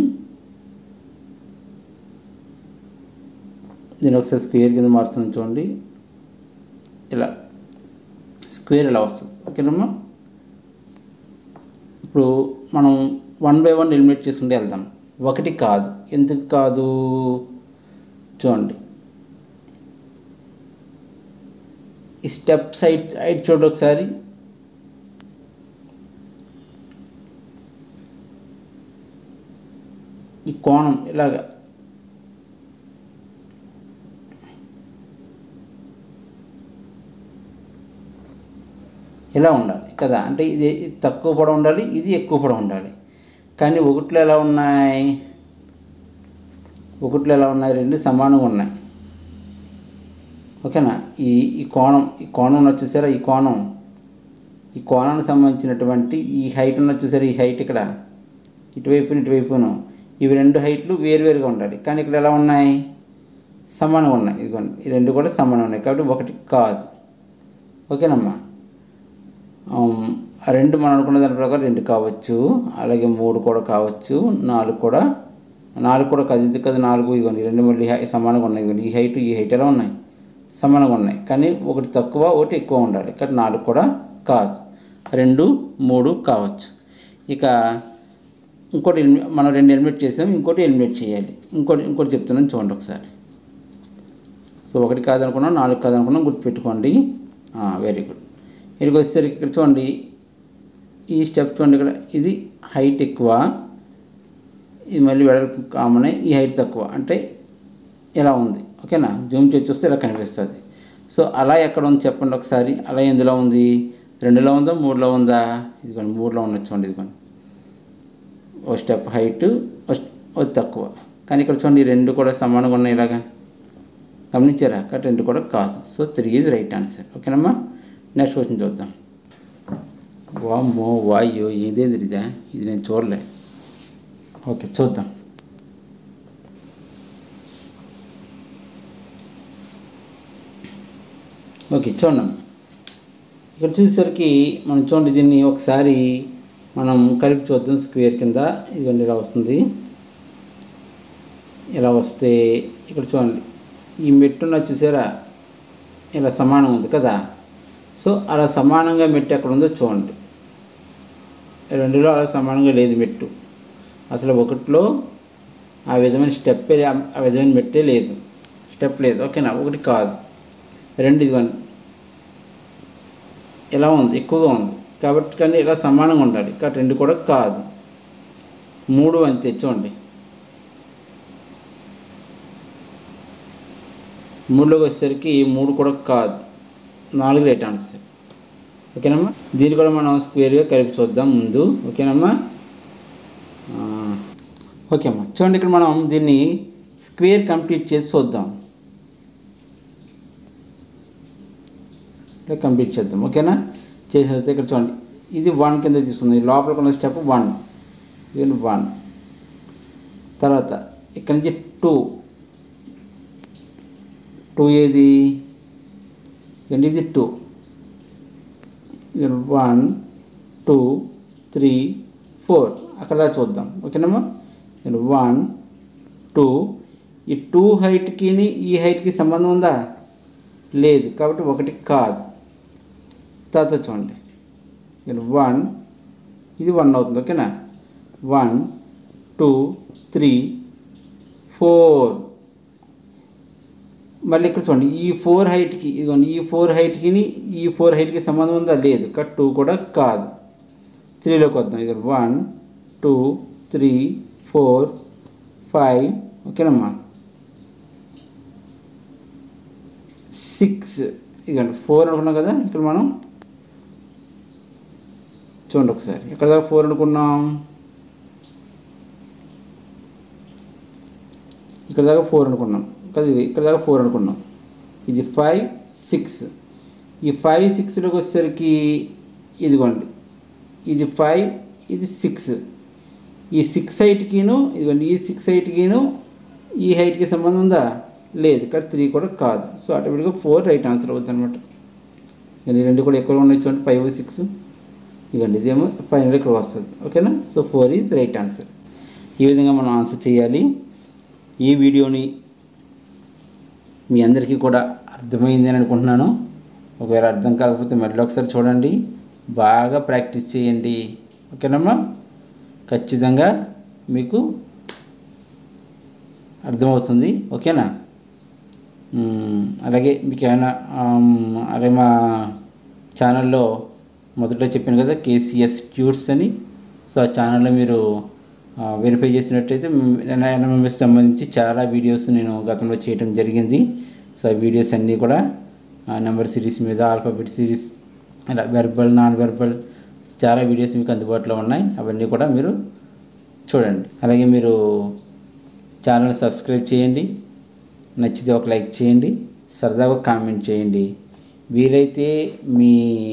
దీని ఒకసారి స్క్వేర్ కింద మారుస్తున్నాం చూడండి ఇలా స్క్వేర్ ఇలా వస్తుంది ఓకేనమ్మా ఇప్పుడు మనం వన్ బై వన్ ఎలిమినేట్ చేసుకుంటూ వెళ్దాం ఒకటి కాదు ఎందుకు కాదు చూడండి ఈ స్టెప్ సైడ్ సైడ్ చూడండి ఒకసారి ఈ కోణం ఇలాగా ఇలా ఉండాలి కదా అంటే ఇది తక్కువ పొడవు ఉండాలి ఇది ఎక్కువ పొడవు ఉండాలి కానీ ఒకటిలో ఎలా ఉన్నాయి ఒకటిలో ఎలా ఉన్నాయి రెండు సమానంగా ఉన్నాయి ఓకేనా ఈ ఈ కోణం ఈ కోణం ఉన్నది చూసారా ఈ కోణం ఈ కోణానికి సంబంధించినటువంటి ఈ హైట్ ఉన్నది చూసారా ఈ హైట్ ఇక్కడ ఇటువైపున ఇటువైపును ఇవి రెండు హైట్లు వేరువేరుగా ఉండాలి కానీ ఇక్కడ ఎలా ఉన్నాయి సమానంగా ఉన్నాయి ఇదిగోండి ఈ రెండు కూడా సమానంగా ఉన్నాయి కాబట్టి ఒకటి కాదు ఓకేనమ్మా ఆమ్, ఆ రెండు మనం అనుకున్న దాని ప్రకారం రెండు కావచ్చు అలాగే మూడు కూడా కావచ్చు నాలుగు కూడా నాలుగు కూడా కాదు ఇది కదా నాలుగు ఇవ్వండి రెండు మళ్ళీ హై- సమానంగా ఉన్నాయి ఇదిగోండి ఈ హైట్ ఈ హైట్ ఎలా ఉన్నాయి సమానంగా ఉన్నాయి కానీ ఒకటి తక్కువ ఒకటి ఎక్కువ ఉండాలి ఇక్కడ నాలుగు కూడా కాదు రెండు మూడు కావచ్చు ఇక ఇంకోటి ఎలిమి- మనం రెండు ఎలిమినేట్ చేసాం ఇంకోటి ఎలిమినేట్ చేయాలి ఇంకోటి ఇంకోటి చెప్తున్నాను చూడండి ఒకసారి సో ఒకటి కాదనుకున్నాం నాలుగు కాదనుకున్నాం గుర్తుపెట్టుకోండి వెరీ గుడ్ ఇక్కడికి వచ్చేసరికి ఇక్కడ చూడండి ఈ స్టెప్ చూడండి ఇక్కడ ఇది హైట్ ఎక్కువ ఇది మళ్ళీ వెడల్పు కామన్ ఈ హైట్ తక్కువ అంటే ఇలా ఉంది ఓకేనా జూమ్ చేసి చూస్తే ఇలా కనిపిస్తుంది సో అలా ఎక్కడ ఉంది చెప్పండి ఒకసారి అలా ఎందులో ఉంది రెండులో ఉందా మూడులో ఉందా ఇదిగోండి మూడులో ఉండొచ్చు చూడండి ఇదిగోండి ఓ స్టెప్ హైట్ ఓ తక్కువ కానీ ఇక్కడ చూడండి ఈ రెండు కూడా సమానంగా ఉన్నాయి ఇలాగా గమనించారా కాబట్టి రెండు కూడా కాదు so three is right answer ఓకేనమ్మా నెక్స్ట్ క్వశ్చన్ చూద్దాం వామ్మో వాయో ఏదేది ఇదా ఇది నేను చూడలే ఓకే చూద్దాం ఓకే చూడండి ఇక్కడ చూసేసరికి మనం చూడండి దీన్ని ఒకసారి మనం కలిపి చూద్దాం స్క్వేర్ కింద ఇదిగోండి ఇలా వస్తుంది ఇలా వస్తే ఇక్కడ చూడండి ఈ మెట్టున్న చూసారా ఇలా సమానం ఉంది కదా సో అలా సమానంగా మెట్టు ఎక్కడ ఉందో చూడండి రెండులో అలా సమానంగా లేదు మెట్టు అసలు ఒకటిలో ఆ విధమైన స్టెప్ ఆ విధమైన మెట్టే లేదు స్టెప్ లేదు ఓకేనా ఒకటి కాదు రెండు ఇదిగోండి ఇలా ఉంది ఎక్కువగా ఉంది కాబట్టి కానీ ఇలా సమానంగా ఉండాలి కాబట్టి రెండు కూడా కాదు మూడు అంతే చూడండి మూడులోకి వచ్చేసరికి మూడు కూడా కాదు నాలుగు రైట్ ఆన్సర్ ఓకేనమ్మా దీన్ని కూడా మనం స్క్వేర్గా కలిపి చూద్దాం ముందు ఓకేనమ్మా ఆ, ఓకే అమ్మా చూడండి ఇక్కడ మనం దీన్ని స్క్వేర్ కంప్లీట్ చేసి చూద్దాం ఇలా కంప్లీట్ చేద్దాం ఓకేనా చేసిన తర్వాత ఇక్కడ చూడండి ఇది వన్ కింద తీసుకుందాం ఈ లోపలికి ఉన్న స్టెప్ వన్ ఇది వన్ తర్వాత ఇక్కడ నుంచి టూ టూ ఏది అండ్ ఇది two one two three four అక్కడ దాకా చూద్దాం ఓకేనమ్మా వన్ టూ ఈ టూ హైట్కి ఈ హైట్కి సంబంధం ఉందా లేదు కాబట్టి ఒకటి కాదు తర్వాత చూడండి వన్ ఇది వన్ అవుతుంది ఓకేనా వన్ టూ త్రీ ఫోర్ మళ్ళీ ఇక్కడ చూడండి ఈ ఫోర్ హైట్కి ఇదిగోండి ఈ ఫోర్ హైట్కి ఈ ఫోర్ హైట్కి సంబంధం ఉందా లేదు కట్ టూ కూడా కాదు త్రీలోకి వద్దాం ఇది one two three four five ఓకేనమ్మా సిక్స్ ఇదిగోండి ఫోర్ అనుకున్నాం కదా ఇక్కడ మనం చూడండి ఒకసారి ఎక్కడ దాకా ఫోర్ అనుకున్నాం ఇక్కడ దాకా ఫోర్ అనుకున్నాం కదా ఇది ఇక్కడ దాకా ఫోర్ అనుకున్నాం ఇది ఫైవ్ సిక్స్ ఈ ఫైవ్ సిక్స్లోకి వచ్చేసరికి ఇదిగోండి ఇది ఫైవ్ ఇది సిక్స్ ఈ సిక్స్ హైట్కిను ఇదిగోండి ఈ సిక్స్ హైట్కిను ఈ హైట్కి సంబంధం ఉందా లేదు ఇక్కడ త్రీ కూడా కాదు సో ఆటోమేటిక్గా ఫోర్ రైట్ ఆన్సర్ అవుతుంది అనమాట ఈ రెండు కూడా ఎక్కడ ఉన్నాయి చూడండి ఫైవ్ సిక్స్ ఇవ్వండి ఇదేమో ఫైనల్ ఇక్కడ వస్తుంది ఓకేనా so four is right answer ఈ విధంగా మనం ఆన్సర్ చేయాలి ఈ వీడియోని మీ అందరికీ కూడా అర్థమైంది అని అనుకుంటున్నాను ఒకవేళ అర్థం కాకపోతే మళ్ళీ ఒకసారి చూడండి బాగా ప్రాక్టీస్ చేయండి ఓకేనమ్మా ఖచ్చితంగా మీకు అర్థమవుతుంది ఓకేనా మ్మ్. అలాగే మీకు ఏమైనా ఆమ్, అరే మా ఛానల్లో మొదట చెప్పాను కదా కేసీఎస్ ట్యూట్స్ అని సో ఆ ఛానల్లో మీరు ఆ, వెరిఫై చేసినట్టయితే ఎన్ఎంఎస్ సంబంధించి చాలా వీడియోస్ నేను గతంలో చేయడం జరిగింది సో ఆ వీడియోస్ అన్నీ కూడా నెంబర్ సిరీస్ మీద ఆల్ఫాబెట్ సిరీస్ అలా వెర్బల్ నాన్ వెర్బల్ చాలా వీడియోస్ మీకు అందుబాటులో ఉన్నాయి అవన్నీ కూడా మీరు చూడండి అలాగే మీరు ఛానల్ సబ్స్క్రైబ్ చేయండి నచ్చితే ఒక లైక్ చేయండి సరదాగా ఒక కామెంట్ చేయండి వీలైతే మీ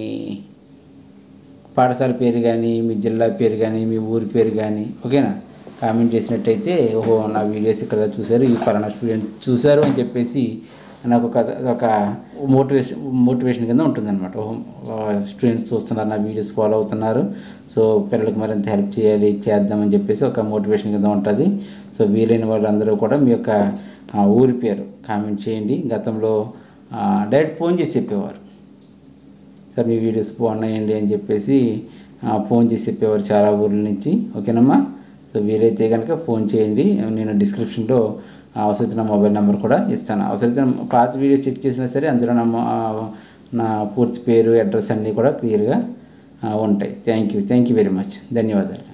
పాఠశాల పేరు కానీ మీ జిల్లా పేరు కానీ మీ ఊరి పేరు కానీ ఓకేనా కామెంట్ చేసినట్టయితే ఓహో నా వీడియోస్ ఇక్కడ చూశారు ఈ పలానా స్టూడెంట్స్ చూశారు అని చెప్పేసి నాకు ఒక ఒక మోటివేషన్ మోటివేషన్ కింద ఉంటుందన్నమాట ఓహో స్టూడెంట్స్ చూస్తున్నారు నా వీడియోస్ ఫాలో అవుతున్నారు సో పిల్లలకు మరింత హెల్ప్ చేయాలి చేద్దామని చెప్పేసి ఒక మోటివేషన్ కింద ఉంటుంది సో వీలైన వాళ్ళందరూ కూడా మీ యొక్క ఆ, ఊరి పేరు కామెంట్ చేయండి గతంలో ఆ, డైరెక్ట్ ఫోన్ చేసి చెప్పేవారు సార్ మీ వీడియోస్ బాగున్నాయండి అని చెప్పేసి ఆ, ఫోన్ చేసి చెప్పేవారు చాలా ఊర్ల నుంచి ఓకేనమ్మా సో వీలైతే కనుక ఫోన్ చేయండి నేను డిస్క్రిప్షన్లో అవసరమైన నా మొబైల్ నెంబర్ కూడా ఇస్తాను అవసరమైన పాత వీడియో చెక్ చేసినా సరే అందులో నా మొ- ఆ, నా పూర్తి పేరు అడ్రస్ అన్నీ కూడా క్లియర్గా ఉంటాయి thank you thank you very much ధన్యవాదాలు